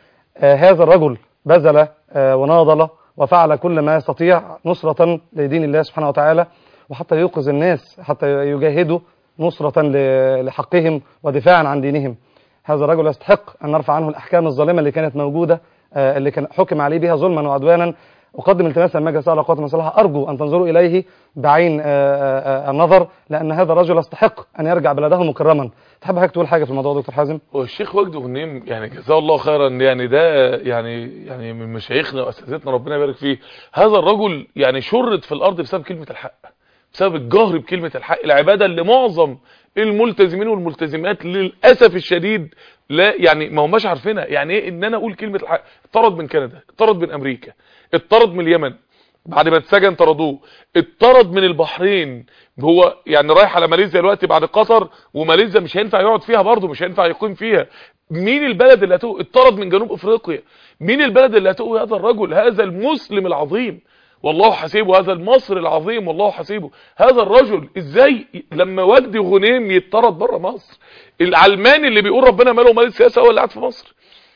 آه هذا الرجل بذل آه وناضل وفعل كل ما يستطيع نصرة لدين الله سبحانه وتعالى وحتى يوقظ الناس حتى يجاهدوا نصرة ل- لحقهم ودفاعا عن دينهم هذا الرجل يستحق أن نرفع عنه الأحكام الظالمة اللي كانت موجودة آه، اللي كان حكم عليه بها ظلما وعدوانا أقدم التماسا للمجلس الأعلى للقوات المسلحة أرجو أن تنظروا إليه بعين آه، آه، آه، النظر لأن هذا الرجل يستحق أن يرجع بلده مكرما تحب حضرتك تقول حاجة في الموضوع دكتور حازم؟ هو الشيخ وجد غنيم يعني جزاه الله خيرا يعني ده يعني يعني من مشايخنا واساتذتنا ربنا يبارك فيه هذا الرجل يعني شرد في الارض بسبب كلمه الحق بسبب الجهر بكلمه الحق العباده اللي معظم الملتزمين والملتزمات للاسف الشديد لا يعني ما هماش عارفينها يعني ايه ان انا اقول كلمه الحق اتطرد من كندا اتطرد من امريكا اتطرد من اليمن بعد ما اتسجن طردوه اتطرد من البحرين هو يعني رايح على ماليزيا دلوقتي بعد قطر وماليزيا مش هينفع يقعد فيها برضه مش هينفع يقيم فيها مين البلد اللي هتقو اتطرد من جنوب افريقيا مين البلد اللي هتقو هذا الرجل هذا المسلم العظيم والله حسيبه هذا المصري العظيم والله حسيبه هذا الرجل ازاي لما وجدي غنيم يتطرد بره مصر العلماني اللي بيقول ربنا ماله مال السياسه هو اللي قاعد في مصر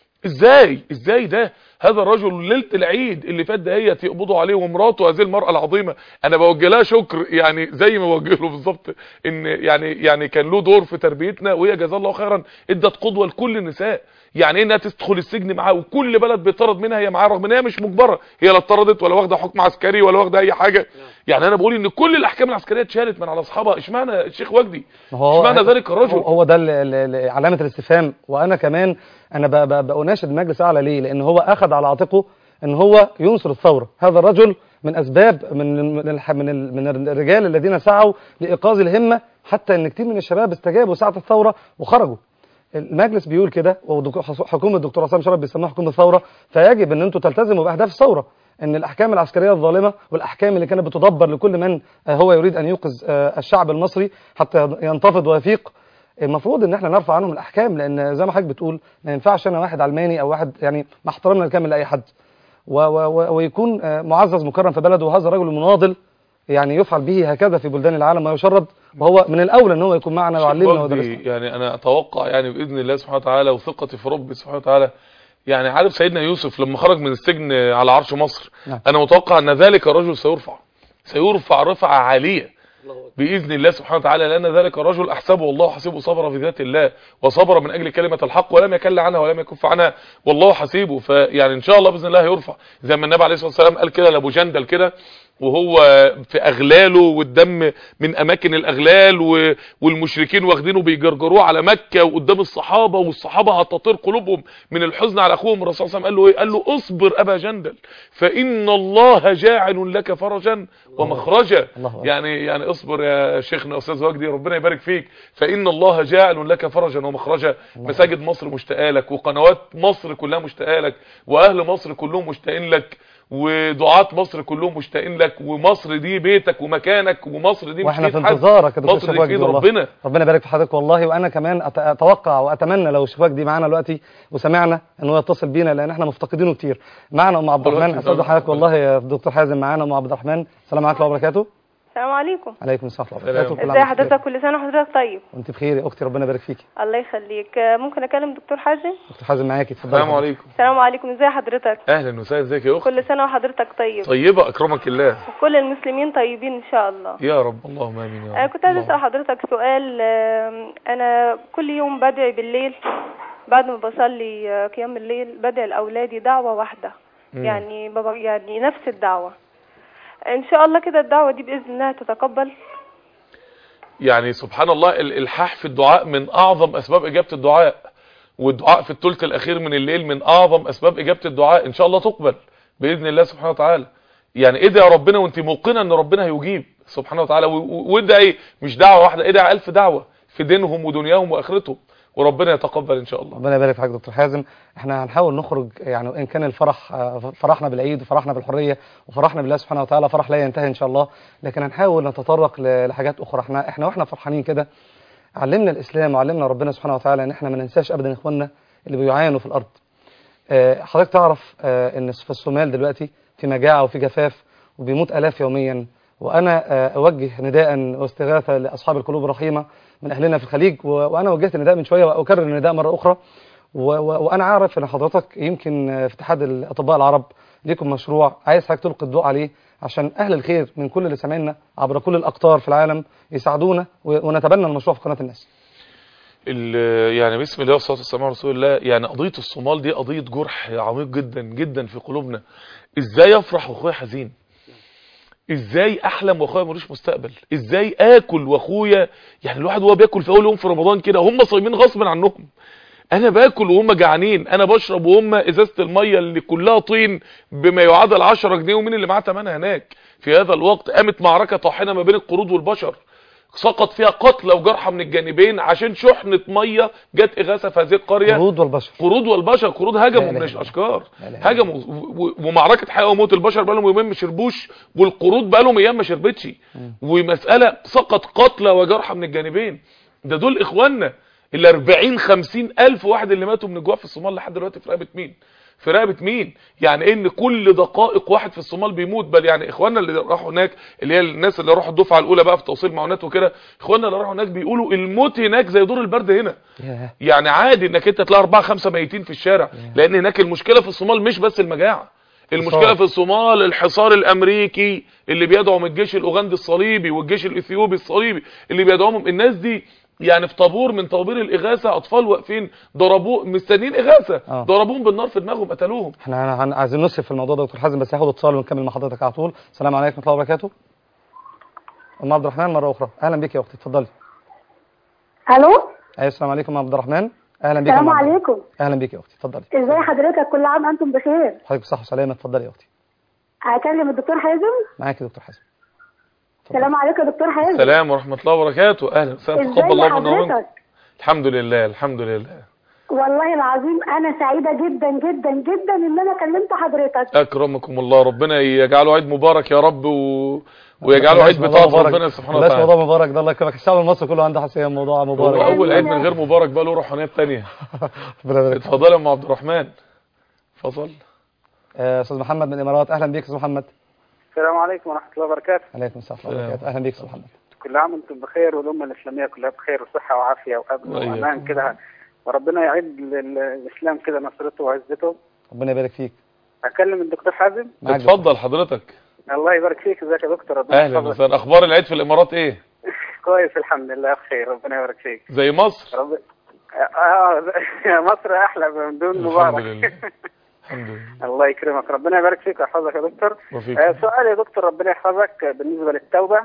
ازاي ازاي ده هذا الرجل ليله العيد اللي فات دهيت يقبضوا عليه ومراته هذه المراه العظيمه انا بوجه لها شكر يعني زي ما بوجه له بالظبط ان يعني يعني كان له دور في تربيتنا وهي جزاها الله خيرا ادت قدوه لكل النساء يعني انها تدخل السجن معاه وكل بلد بيطرد منها هي معاه رغم ان هي مش مجبره هي لا اتطردت ولا واخده حكم عسكري ولا واخده اي حاجه يعني انا بقول ان كل الاحكام العسكريه اتشالت من على اصحابها اشمعنى الشيخ وجدي ما هو اشمعنى ذلك الرجل هو- هو ده ال- ال- ال- علامة الاستفهام وأنا كمان انا ب- ب- بأناشد المجلس الاعلى ليه لان هو اخذ على عاتقه ان هو ينصر الثوره هذا الرجل من اسباب من من الح- من, ال- من الرجال الذين سعوا لايقاظ الهمه حتى ان كتير من الشباب استجابوا ساعه الثوره وخرجوا المجلس بيقول كده وحكومه الدكتور عصام شرف بيسموها حكومه الثوره فيجب ان انتم تلتزموا باهداف الثوره ان الاحكام العسكريه الظالمه والاحكام اللي كانت بتدبر لكل من آه، هو يريد ان يوقظ آه، الشعب المصري حتى ينتفض ويفيق المفروض ان احنا نرفع عنهم الاحكام لان زي ما حضرتك بتقول ما ينفعش انا واحد علماني او واحد يعني مع احترامنا الكامل لاي حد و و و ويكون آه، معزز مكرم في بلده وهذا الرجل المناضل يعني يفعل به هكذا في بلدان العالم ويشرد وهو من الاولى ان هو يكون معنا ويعلمنا وجدي ويدرسنا يعني انا اتوقع يعني باذن الله سبحانه وتعالى وثقتي في ربي سبحانه وتعالى يعني عارف سيدنا يوسف لما خرج من السجن على عرش مصر نعم. انا متوقع ان ذلك الرجل سيرفع سيرفع رفعه عاليه باذن الله سبحانه وتعالى لان ذلك الرجل احسبه والله حسيبه صبر في ذات الله وصبر من اجل كلمه الحق ولم يكل عنها ولم يكف عنها والله حسيبه فيعني ان شاء الله باذن الله هيرفع زي ما النبي عليه الصلاه والسلام قال كده لابو جندل كده وهو في اغلاله والدم من اماكن الاغلال و- والمشركين واخدينه بيجرجروه على مكه وقدام الصحابه والصحابه هتطير قلوبهم من الحزن على اخوهم الرسول صلى الله عليه وسلم قال له ايه قال له اصبر ابا جندل فان الله جاعل لك فرجا ومخرجا الله أكبر. يعني يعني اصبر يا شيخنا استاذ وجدي ربنا يبارك فيك فان الله جاعل لك فرجا ومخرجا مساجد مصر مشتاقه لك وقنوات مصر كلها مشتاقه لك واهل مصر كلهم مشتاقين لك ودعاة مصر كلهم مشتاقين لك ومصر دي بيتك ومكانك ومصر دي مش واحنا في إيد حد. انتظارك يا دكتور مصر دي شفاك في ايد والله. ربنا ربنا يبارك في حضرتك والله وانا كمان أت- اتوقع واتمنى لو شفاك دي معانا دلوقتي وسمعنا ان هو يتصل بينا لان احنا مفتقدينه كتير معانا ام عبد الرحمن دلوقتي استاذ طبعا. حضرتك والله يا دكتور حازم معانا ام عبد الرحمن السلام عليكم ورحمه الله وبركاته السلام عليكم عليكم السلام ورحمه الله سلام. وبركاته كل ازي عام وأنت بخير. حضرتك كل سنه وحضرتك طيب وانت بخير يا اختي ربنا يبارك فيكي الله يخليك آه، ممكن اكلم دكتور حازم دكتور حازم معاكي اتفضلي السلام حضرتك. عليكم السلام عليكم ازي حضرتك اهلا وسهلا ازيك يا اخت كل سنه وحضرتك طيب طيبه اكرمك الله وكل المسلمين طيبين ان شاء الله يا رب اللهم امين يا رب انا كنت عايزه اسال اللهم. حضرتك سؤال آم، انا كل يوم بدعي بالليل بعد ما بصلي آه، قيام الليل بدعي لاولادي دعوه واحده مم. يعني بابا يعني نفس الدعوه ان شاء الله كده الدعوه دي باذن الله تتقبل يعني سبحان الله الالحاح في الدعاء من اعظم اسباب اجابه الدعاء والدعاء في الثلث الاخير من الليل من اعظم اسباب اجابه الدعاء ان شاء الله تقبل باذن الله سبحانه وتعالى يعني ادعي ربنا وانت موقنه ان ربنا هيجيب سبحانه وتعالى و- و- وادعي مش دعوه واحده ادعي ألف دعوه في دينهم ودنياهم واخرتهم وربنا يتقبل ان شاء الله ربنا يبارك في حضرتك دكتور حازم احنا هنحاول نخرج يعني وان كان الفرح آه، فرحنا بالعيد وفرحنا بالحريه وفرحنا بالله سبحانه وتعالى فرح لا ينتهي ان شاء الله لكن هنحاول نتطرق ل- لحاجات اخرى احنا احنا واحنا فرحانين كده علمنا الاسلام وعلمنا ربنا سبحانه وتعالى ان احنا ما ننساش ابدا اخواننا اللي بيعانوا في الارض آه، حضرتك تعرف آه، ان في الصومال دلوقتي في مجاعه وفي جفاف وبيموت الاف يوميا وانا آه، اوجه نداء واستغاثه لاصحاب القلوب الرحيمه من اهلنا في الخليج و- وانا وجهت النداء من شويه واكرر النداء مره اخرى و- و- وانا عارف ان حضرتك يمكن آه، في اتحاد الاطباء العرب ليكم مشروع عايز حضرتك تلقي الضوء عليه عشان اهل الخير من كل اللي سامعنا عبر كل الاقطار في العالم يساعدونا و- ونتبنى المشروع في قناه الناس ال- يعني بسم الله والصلاه والسلام على رسول الله يعني قضيه الصومال دي قضيه جرح عميق جدا جدا في قلوبنا ازاي افرح واخويا حزين ازاي احلم واخويا ملوش مستقبل ازاي اكل واخويا يعني الواحد وهو بياكل في اول يوم في رمضان كده هم صايمين غصب عنهم انا باكل وهم جعانين انا بشرب وهم ازازه الميه اللي كلها طين بما يعادل 10 جنيه ومين اللي معاه ثمنها هناك في هذا الوقت قامت معركه طاحنه ما بين القرود والبشر سقط فيها قتلى وجرحى من الجانبين عشان شحنه ميه جت اغاثه في هذه القريه القرود والبشر قرود والبشر قرود لا هجموا إله من إلا الله. الاشجار لا إله إلا هجموا و- و- ومعركه حياه وموت البشر بقى لهم يومين ما شربوش والقرود بقى لهم ايام ما شربتش ومساله سقط قتلى وجرحى من الجانبين ده دول اخواننا ال 40 50 الف واحد اللي ماتوا من الجوع في الصومال لحد دلوقتي في رقبه مين في رقبه مين يعني ان كل دقائق واحد في الصومال بيموت بل يعني اخواننا اللي راحوا هناك اللي هي الناس اللي راحوا الدفعه الاولى بقى في توصيل معونات وكده اخواننا اللي راحوا هناك بيقولوا الموت هناك زي دور البرد هنا ياه. يعني عادي انك انت تلاقي اربعة خمسة ميتين في الشارع لان هناك المشكلة في الصومال مش بس المجاعة المشكلة حصار. في الصومال الحصار الامريكي اللي بيدعم الجيش الاوغندي الصليبي والجيش الاثيوبي الصليبي اللي بيدعمهم الناس دي يعني في طابور من طوابير الاغاثة اطفال واقفين ضربوه مستنيين اغاثة آه. ضربوهم بالنار في دماغهم قتلوهم احنا هن- هن- عايزين نصرف في الموضوع ده دكتور حازم بس هاخد اتصال ونكمل مع حضرتك على طول السلام عليكم ورحمه الله وبركاته ام عبد الرحمن مره اخرى اهلا بك يا اختي اتفضلي الو ايوه السلام عليكم يا عبد الرحمن اهلا بيك يا السلام أم عبد. عليكم اهلا بيك يا اختي اتفضلي ازي حضرتك كل عام انتم بخير حضرتك صح وسلامه اتفضلي يا اختي هكلم الدكتور حازم معاك يا دكتور حسن السلام عليكم يا دكتور حازم السلام ورحمة الله وبركاته اهلا وسهلا ازاي تقبل الله منا ومنكم حضرتك الحمد لله الحمد لله والله العظيم انا سعيده جدا جدا جدا ان انا كلمت حضرتك اكرمكم الله ربنا يجعله عيد مبارك يا رب و... ويجعله عيد بلاش موضوع بطاعة مبارك. ربنا سبحانه بلاش وتعالى موضوع مبارك ده الله يكرمك الشعب المصري كله عنده حساسيه من موضوع هو مبارك اول عيد من غير مبارك بقى له روحانيات تانية ربنا يبارك فيك. اتفضل يا ام عبد الرحمن فصل آه، استاذ محمد من الامارات اهلا بيك استاذ محمد السلام عليكم ورحمة الله وبركاته عليكم السلام ورحمه الله وبركاته اهلا بيك استاذ محمد كل عام وانتم بخير والأمة الإسلامية كلها بخير وصحة وعافية وأمن وإياكم. وأمان كده وربنا يعيد لل- الإسلام كده نصرته وعزته ربنا يبارك فيك أكلم الدكتور حازم معاك دكتور. اتفضل حضرتك الله يبارك فيك ازيك يا دكتور ربنا اهلا يحفظك. وسهلا اخبار العيد في الامارات ايه كويس الحمد لله بخير ربنا يبارك فيك زي مصر رب... آه مصر أحلى من دون الحمد مبارك لله الحمد لله الله يكرمك ربنا يبارك فيك ويحفظك يا دكتور وفيك آه سؤال يا دكتور ربنا يحفظك بالنسبة للتوبة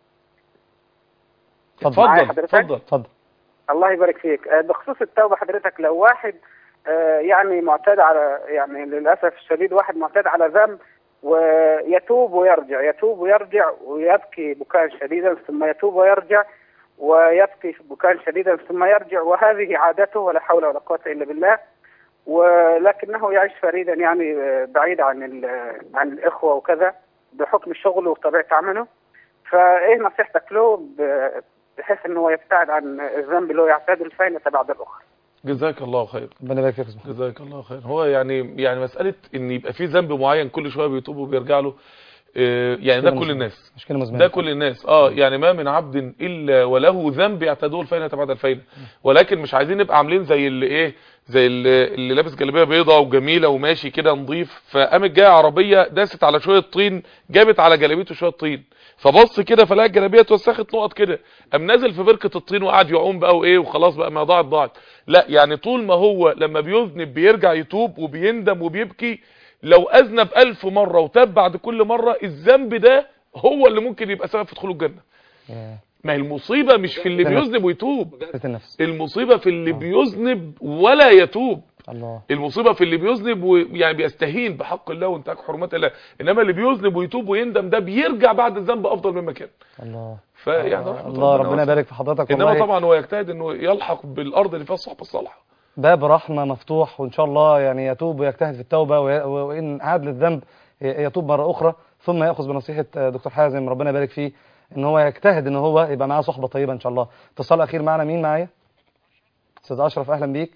اتفضل معايا اتفضل حضرتك؟ اتفضل اتفضل الله يبارك فيك آه، بخصوص التوبة حضرتك لو واحد آه، يعني معتاد على يعني للأسف الشديد واحد معتاد على ذنب ويتوب ويرجع يتوب ويرجع ويبكي بكاء شديدا ثم يتوب ويرجع ويبكي بكاء شديدا ثم يرجع وهذه عادته ولا حول ولا قوة إلا بالله ولكنه يعيش فريدا يعني آه، بعيد عن ال- عن الإخوة وكذا بحكم الشغل وطبيعة عمله فإيه نصيحتك له ب- بحيث انه هو يبتعد عن الذنب اللي هو يعتاد الفينة بعد الاخرى جزاك الله خير ربنا يبارك فيك يا استاذ محمد جزاك الله خير هو يعني يعني مسألة ان يبقى في ذنب معين كل شوية بيتوب وبيرجع له آه، يعني ده مشكلة كل الناس مشكله مزمنه ده كل الناس اه يعني ما من عبد الا وله ذنب يعتدوه الفينة بعد الفينة ولكن مش عايزين نبقى عاملين زي اللي ايه زي اللي, اللي لابس جلابيه بيضه وجميله وماشي كده نظيف فقامت جايه عربيه داست على شويه طين جابت على جلابيته شويه طين فبص كده فلقى الجلابيه اتوسخت نقط كده قام نازل في بركه الطين وقعد يعوم بقى وايه وخلاص بقى ما ضاعت ضاعت لا يعني طول ما هو لما بيذنب بيرجع يتوب وبيندم وبيبكي لو اذنب ألف مرة وتاب بعد كل مرة الذنب ده هو اللي ممكن يبقى سبب في دخول الجنة يا ما هي المصيبة مش في اللي ده نفس. بيذنب ويتوب فكره النفس المصيبة في اللي بيذنب ولا يتوب الله المصيبة في اللي بيذنب ويعني بيستهين بحق الله وانتهاك حرمات الله انما اللي بيذنب ويتوب ويندم ده بيرجع بعد الذنب افضل مما كان الله فيعني رحمة الله ربنا واسعة. يبارك في حضرتك انما والله طبعا هو يجتهد انه يلحق بالارض اللي فيها الصحبة الصالحة باب رحمة مفتوح وإن شاء الله يعني يتوب ويجتهد في التوبة وي- وإن عاد للذنب ي- يتوب مرة أخرى ثم يأخذ بنصيحة دكتور حازم ربنا يبارك فيه إن هو يجتهد إن هو يبقى معاه صحبة طيبة إن شاء الله اتصال أخير معنا مين معايا أستاذ أشرف أهلا بيك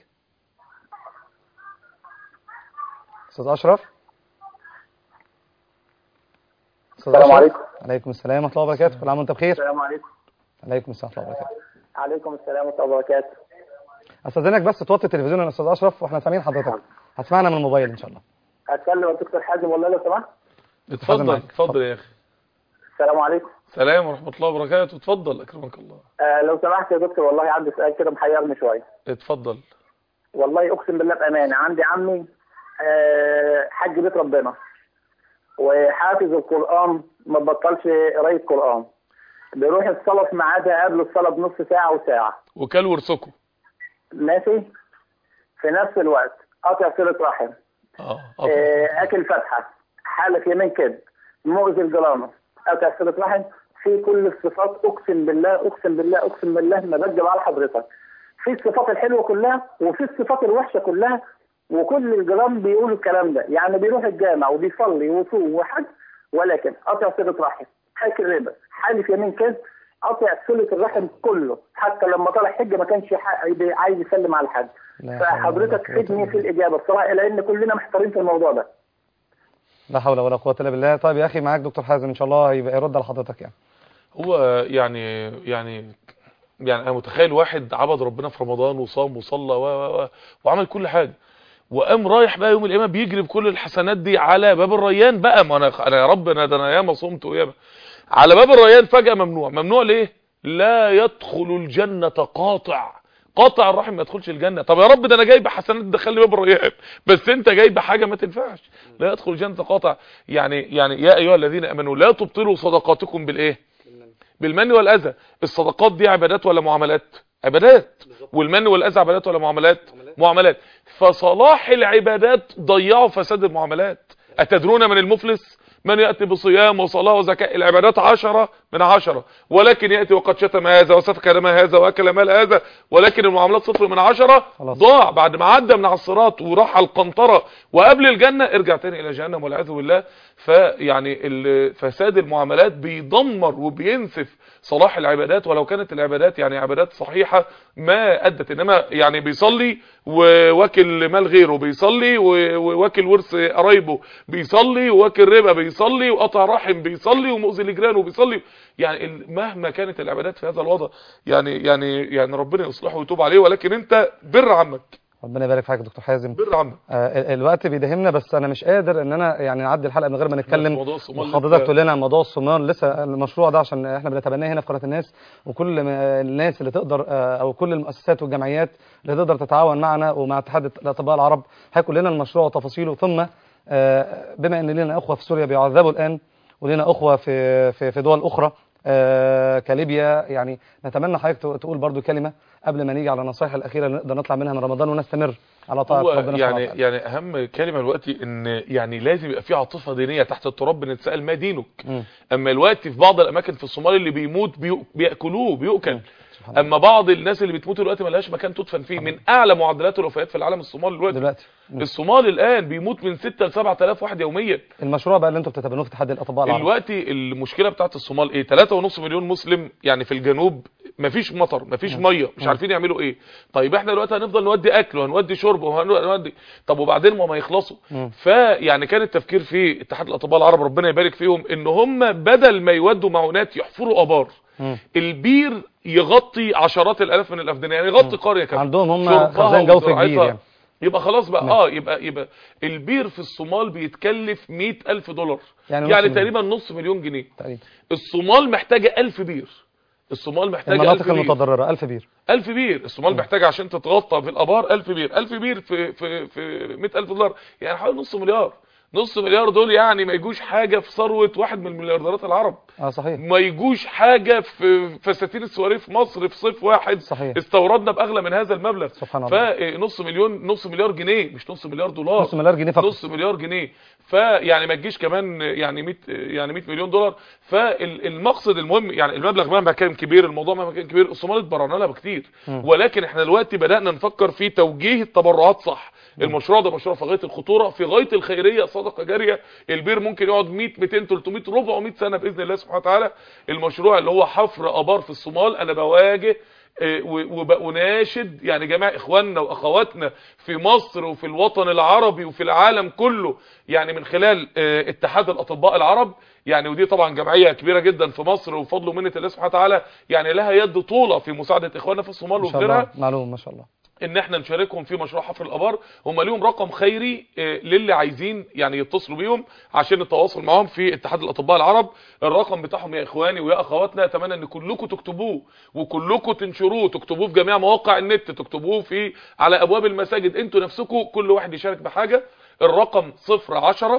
أستاذ أشرف أستاذ السلام أشرف؟ عليكم. عليكم السلام ورحمة الله وبركاته كل عام وأنت بخير السلام عليكم عليكم السلام ورحمة الله وبركاته عليكم السلام ورحمة الله وبركاته أستاذنك بس توطي التلفزيون يا أستاذ أشرف وإحنا سامعين حضرتك هتسمعنا من الموبايل إن شاء الله أتكلم الدكتور حازم والله لو سمحت اتفضل معاك. اتفضل يا اخي السلام عليكم سلام ورحمة الله وبركاته اتفضل اكرمك الله آه لو سمحت يا دكتور والله عندي سؤال كده محيرني شوية اتفضل والله أقسم بالله بأمانة عندي عمي آه حج بيت ربنا وحافظ القرآن ما بطلش قراية قرآن بيروح الصلاة في ميعادها قبل الصلاة بنص ساعة وساعة وكل ورثكم ماشي في نفس الوقت قاطع صلة رحم اه آه، اكل فتحه حالة يمين كده مؤذي الجرامة قطع صلة رحم في كل الصفات اقسم بالله اقسم بالله اقسم بالله ما بكذب على حضرتك في الصفات الحلوه كلها وفي الصفات الوحشه كلها وكل الجرام بيقولوا الكلام ده يعني بيروح الجامع وبيصلي ويصوم وحج ولكن قطع صلة رحم حاكي الربا حالف يمين كده قطع صلة الرحم كله حتى لما طلع حج ما كانش ح- عايز يسلم على الحج لا حول ولا فحضرتك قوة إلا فدني في الإجابة بصراحة لأن كلنا محتارين في الموضوع ده لا حول ولا قوة إلا بالله طيب يا أخي معاك دكتور حازم إن شاء الله يبقى يرد على حضرتك يعني هو يعني يعني يعني انا متخيل واحد عبد ربنا في رمضان وصام وصلى و و و وعمل كل حاجه وقام رايح بقى يوم القيامه بيجري بكل الحسنات دي على باب الريان بقى ما انا انا يا رب انا ده انا ياما صمت وياما على باب الريان فجاه ممنوع ممنوع ليه لا يدخل الجنه قاطع قاطع الرحم ما يدخلش الجنه طب يا رب ده انا جايب حسنات دخلني باب الريان بس انت جايب حاجه ما تنفعش لا يدخل الجنه قاطع يعني يعني يا ايها الذين امنوا لا تبطلوا صدقاتكم بالايه بالمن والاذى الصدقات دي عبادات ولا معاملات عبادات والمن والاذى عبادات ولا معاملات معاملات فصلاح العبادات ضيعوا فساد المعاملات اتدرون من المفلس من يأتي بصيام وصلاة وزكاة العبادات عشرة من عشرة ولكن يأتي وقد شتم هذا وسفك دم هذا وأكل مال هذا ولكن المعاملات صفر من عشرة خلاص. ضاع بعد ما عدى من على الصراط وراح على القنطرة وقبل الجنة ارجع تاني إلى جهنم والعياذ بالله فيعني ال- فساد المعاملات بيدمر وبينسف صلاح العبادات ولو كانت العبادات يعني عبادات صحيحة ما أدت إنما يعني بيصلي وواكل مال غيره بيصلي و- وواكل ورث قرايبه بيصلي وواكل ربا بيصلي وقطع رحم بيصلي ومؤذي لجيرانه بيصلي يعني ال- مهما كانت العبادات في هذا الوضع يعني يعني يعني ربنا يصلحه ويتوب عليه ولكن انت بر عمك ربنا يبارك فيك يا دكتور حازم بر عمك آه، ال- الوقت بيداهمنا بس انا مش قادر ان انا يعني نعدي الحلقه من غير ما نتكلم موضوع الصومال وحضرتك لسه- تقول لنا عن موضوع الصومال لسه المشروع ده عشان احنا بنتبناه هنا في قناه الناس وكل ما الناس اللي تقدر آه، او كل المؤسسات والجمعيات اللي تقدر تتعاون معنا ومع اتحاد الاطباء العرب هيكون لنا المشروع وتفاصيله ثم آه، بما ان لنا اخوه في سوريا بيعذبوا الان ولنا اخوه في في في دول اخرى آه، كليبيا يعني نتمنى حضرتك تق- تقول برضو كلمه قبل ما نيجي على النصائح الاخيره اللي نقدر نطلع منها من رمضان ونستمر على طاعه هو ربنا يعني سبحانه وتعالى. يعني اهم كلمه دلوقتي ان يعني لازم يبقى في عاطفه دينيه تحت التراب بنتسال ما دينك مم. اما الوقت في بعض الاماكن في الصومال اللي بيموت بيو- بياكلوه بيؤكل سبحان الله. اما بعض الناس اللي بتموت دلوقتي ما لهاش مكان تدفن فيه من اعلى معدلات الوفيات في العالم الصومال دلوقتي دلوقتي مم. الصومال الان بيموت من 6 ل 7000 واحد يوميا المشروع بقى اللي انتوا بتتبنوه في اتحاد الاطباء العرب دلوقتي المشكله بتاعت الصومال ايه 3.5 مليون مسلم يعني في الجنوب مفيش مطر مفيش ميه مش مم. عارفين يعملوا ايه طيب احنا دلوقتي هنفضل نودي اكل وهنودي شرب وهنودي طب وبعدين ما ما يخلصوا مم. فيعني كان التفكير في اتحاد الاطباء العرب ربنا يبارك فيهم ان هم بدل ما يودوا معونات يحفروا ابار مم. البير يغطي عشرات الالاف من الافدنه يعني يغطي قريه كامله عندهم هم شربها خزان جوفي وزراعتها. كبير يعني يبقى خلاص بقى نعم. اه يبقى يبقى البير في الصومال بيتكلف 100000 دولار يعني يعني, نص يعني مليون. تقريبا نص مليون جنيه تقريبا الصومال محتاجه 1000 بير الصومال محتاجه 1000 المناطق بير المتضرره 1000 بير 1000 بير الصومال محتاجه عشان تتغطى في الابار 1000 بير 1000 بير في في في 100000 دولار يعني حوالي نص مليار نص مليار دول يعني ما يجوش حاجه في ثروه واحد من المليارديرات العرب اه صحيح ما يجوش حاجه في فساتين السواري في مصر في صيف واحد صحيح. استوردنا باغلى من هذا المبلغ سبحان الله. فنص مليون نص مليار جنيه مش نص مليار دولار نص مليار جنيه فقط نص مليار جنيه فيعني ما تجيش كمان يعني 100 يعني 100 مليون دولار فالمقصد المهم يعني المبلغ مهما كان كبير الموضوع مهما كان كبير الصومال اتبرعنا لها بكتير مم. ولكن احنا دلوقتي بدانا نفكر في توجيه التبرعات صح المشروع ده مشروع في غايه الخطوره في غايه الخيريه صدقه جاريه البير ممكن يقعد 100 200 300 400 سنه باذن الله سبحانه وتعالى المشروع اللي هو حفر ابار في الصومال انا بواجه آه، و- وبأناشد يعني جميع اخواننا واخواتنا في مصر وفي الوطن العربي وفي العالم كله يعني من خلال آه، اتحاد الاطباء العرب يعني ودي طبعا جمعيه كبيره جدا في مصر وفضل ومنه الله سبحانه وتعالى يعني لها يد طوله في مساعده اخواننا في الصومال ما وفي شاء غيرها الله معلوم ما شاء الله ان احنا نشاركهم في مشروع حفر الابار هم ليهم رقم خيري آه، للي عايزين يعني يتصلوا بيهم عشان التواصل معاهم في اتحاد الاطباء العرب الرقم بتاعهم يا اخواني ويا اخواتنا اتمنى ان كلكم تكتبوه وكلكم تنشروه تكتبوه في جميع مواقع النت تكتبوه في على ابواب المساجد انتوا نفسكم كل واحد يشارك بحاجه الرقم 010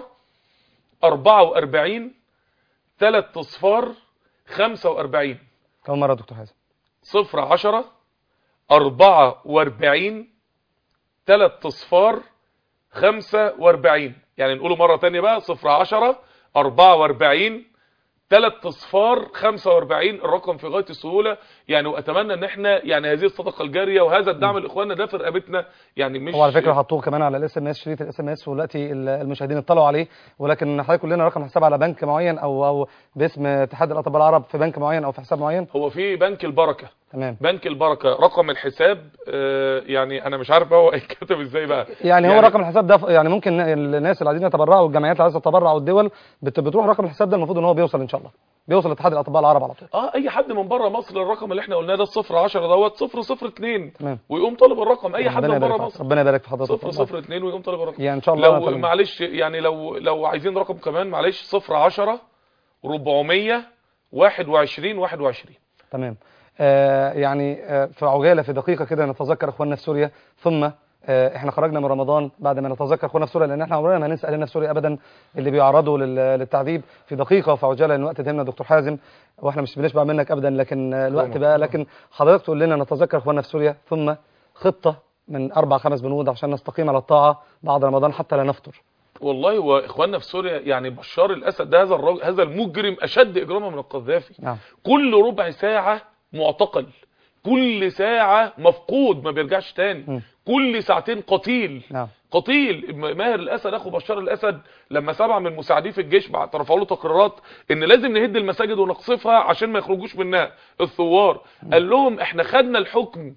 44 3 اصفار 45 كم مره يا دكتور حازم صفر عشرة أربعة واربعين تلات اصفار خمسة واربعين يعني نقوله مرة تانية بقى صفر عشرة أربعة واربعين تلات اصفار 45 الرقم في غايه السهوله يعني واتمنى ان احنا يعني هذه الصدقه الجاريه وهذا الدعم لاخواننا ده في رقبتنا يعني مش هو على فكره حطوه كمان على الاس ام اس شريط الاس ام اس ودلوقتي ال- المشاهدين اطلعوا عليه ولكن حضرتك كلنا رقم حساب على بنك معين او او باسم اتحاد الاطباء العرب في بنك معين او في حساب معين هو في بنك البركه تمام بنك البركه رقم الحساب آه، يعني انا مش عارف بقى هو هيتكتب ازاي بقى يعني, هو رقم الحساب ده ف- يعني ممكن الناس اللي عايزين يتبرعوا والجمعيات اللي عايزه تتبرع والدول بت- بتروح رقم الحساب ده المفروض ان هو بيوصل ان شاء الله بيوصل لاتحاد الاطباء العرب على طول اه اي حد من بره مصر الرقم اللي احنا قلناه ده الصفر 10 دوت صفر صفر 2 تمام ويقوم طالب الرقم اي حد ربنا من بره يبارك في- مصر ربنا يبارك في حضرتك صفر صفر 2 ويقوم طالب الرقم يعني ان شاء الله لو نتمنى. معلش يعني لو لو عايزين رقم كمان معلش صفر 10 400 21 21 تمام آه يعني آه في عجاله في دقيقه كده نتذكر اخواننا في سوريا ثم آه، احنا خرجنا من رمضان بعد ما نتذكر اخونا في سوريا لان احنا عمرنا ما ننسى اهلنا في سوريا ابدا اللي بيعرضوا لل- للتعذيب في دقيقه وفي عجاله لان الوقت تهمنا دكتور حازم واحنا مش بنشبع منك ابدا لكن آه، الوقت بقى لكن حضرتك تقول لنا نتذكر اخواننا في سوريا ثم خطه من اربع خمس بنود عشان نستقيم على الطاعه بعد رمضان حتى لا نفطر والله واخواننا في سوريا يعني بشار الاسد ده هذا الراجل هذا المجرم اشد اجراما من القذافي نعم كل ربع ساعة معتقل كل ساعة مفقود ما بيرجعش تاني م. كل ساعتين قتيل نعم قتيل م- ماهر الاسد اخو بشار الاسد لما سبعه من مساعديه في الجيش بعد رفعوا له تقريرات ان لازم نهد المساجد ونقصفها عشان ما يخرجوش منها الثوار قال لهم احنا خدنا الحكم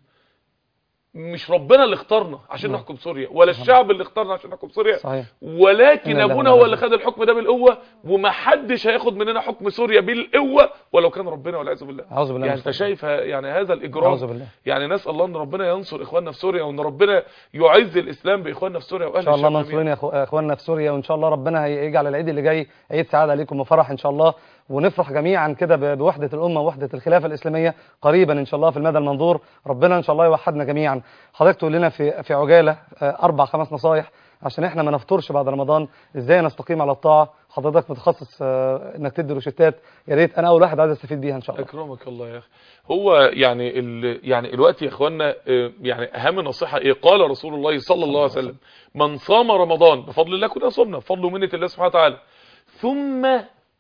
مش ربنا اللي اختارنا عشان نعم. نحكم سوريا ولا الشعب اللي اختارنا عشان نحكم سوريا صحيح ولكن إن الله ابونا ونعم هو اللي الوكيل. خد الحكم ده بالقوه ومحدش هياخد مننا حكم سوريا بالقوه ولو كان ربنا والعياذ بالله اعوذ بالله يعني من انت الشيطان. شايف ه- يعني هذا اعوذ الاجرام بالله يعني نسال الله ان ربنا ينصر اخواننا في سوريا وان ربنا يعز الاسلام باخواننا في سوريا واهل ان شاء الله الشام منصورين يا أخو- اخواننا في سوريا وان شاء الله ربنا هيجعل العيد اللي جاي عيد سعاده عليكم وفرح ان شاء الله ونفرح جميعا كده ب- بوحده الامه ووحده الخلافه الاسلاميه قريبا ان شاء الله في المدى المنظور ربنا ان شاء الله يوحدنا جميعا حضرتك تقول لنا في في عجاله آه، اربع خمس نصايح عشان احنا ما نفطرش بعد رمضان ازاي نستقيم على الطاعه حضرتك متخصص آه، انك تدي روشتات يا ريت انا اول واحد عايز استفيد بيها ان شاء الله اكرمك الله يا اخي هو يعني ال يعني الوقت يا اخوانا آه، يعني اهم نصيحه ايه قال رسول الله صلى الله عليه وسلم من صام رمضان بفضل الله كلنا صمنا بفضل ومنه الله سبحانه وتعالى ثم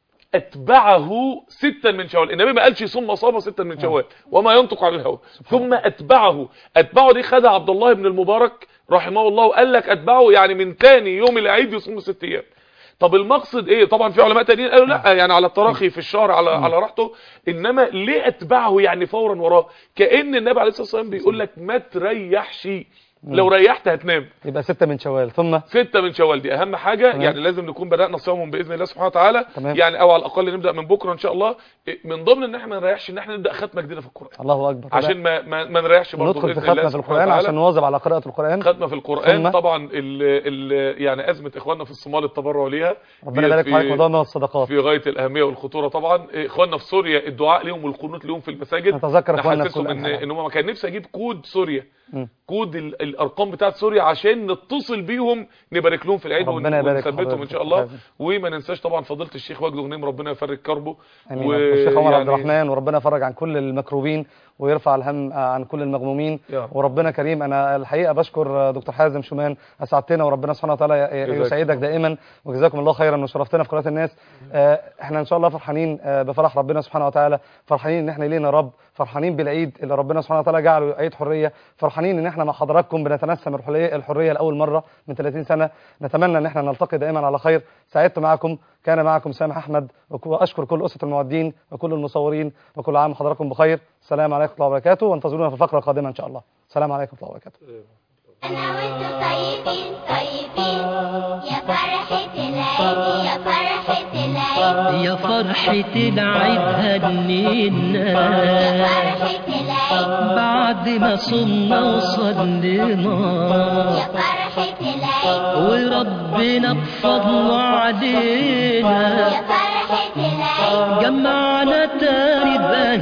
اتبعه ستا من شوال النبي ما قالش ثم صام ستا من شوال وما ينطق عن الهوى ثم اتبعه اتبعه دي خدها عبد الله بن المبارك رحمه الله وقال لك اتبعه يعني من تاني يوم العيد يصوم ست ايام طب المقصد ايه طبعا في علماء تانيين قالوا لا يعني على التراخي في الشهر على على راحته انما ليه اتبعه يعني فورا وراه كان النبي عليه الصلاه والسلام بيقول لك ما تريحش لو ريحت هتنام يبقى ستة من شوال ثم ستة من شوال دي اهم حاجة تمام. يعني لازم نكون بدأنا صيامهم بإذن الله سبحانه وتعالى تمام. يعني او على الاقل نبدأ من بكرة ان شاء الله إيه، من ضمن ان احنا ما نريحش ان احنا نبدأ ختمة جديدة في القرآن الله اكبر عشان ما ما, ما نريحش برضه ندخل في بإذن الله ختمه في سبحانه القران وتعالى. عشان نواظب على قراءه القران ختمة في القرآن ثم؟ طبعا ال ال يعني أزمة إخواننا في الصومال التبرع ليها ربنا ديت يبارك في- في عليك موضوعنا والصدقات في غاية الأهمية والخطورة طبعا إيه، إخواننا في سوريا الدعاء ليهم والقنوت ليهم في المساجد نتذكر إخواننا في نحسسهم كل إن أنحاء. إن هم ما كان نفسي أجيب كود سوريا مم. كود ال- الارقام بتاعت سوريا عشان نتصل بيهم نبارك لهم في العيد ون- ربنا يبارك في ونثبتهم ان حضرتك شاء يا الله حازم. وما ننساش طبعا فضيله الشيخ وجد غنيم ربنا يفرج كربه امين و- والشيخ عمر عبد يعني- الرحمن وربنا يفرج عن كل المكروبين ويرفع الهم عن كل المغمومين يا رب. وربنا كريم انا الحقيقه بشكر دكتور حازم شومان اسعدتنا وربنا سبحانه وتعالى ي- جزاك يسعدك دائما وجزاكم الله خيرا وشرفتنا في قناه الناس آه، احنا ان شاء الله فرحانين آه، بفرح ربنا سبحانه وتعالى فرحانين ان احنا لينا رب فرحانين بالعيد اللي ربنا سبحانه وتعالى جعله عيد حريه فرحانين ان احنا مع حضراتكم بنتنسم الحريه الحريه لاول مره من 30 سنه نتمنى ان احنا نلتقي دائما على خير سعدت معكم كان معكم سامح احمد وك- واشكر كل اسره المعدين وكل المصورين وكل عام وحضراتكم بخير السلام عليكم ورحمه الله وبركاته وانتظرونا في الفقره القادمه ان شاء الله السلام عليكم ورحمه الله وبركاته أنا وأنتوا طيبين طيبين يا فرحة العيد يا فرحة العيد يا فرحة العيد هنينا يا فرحة العيد بعد ما صمنا وصلينا يا فرحة العيد وربنا بفضله علينا يا فرحة العيد جمعنا تاني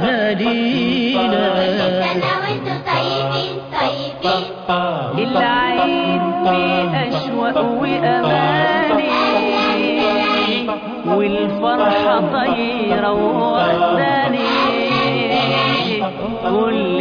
بأهالينا أنا وأنتوا طيبين طيبين العيد فيه أشواق وأماني والفرحة طايرة واخداني كل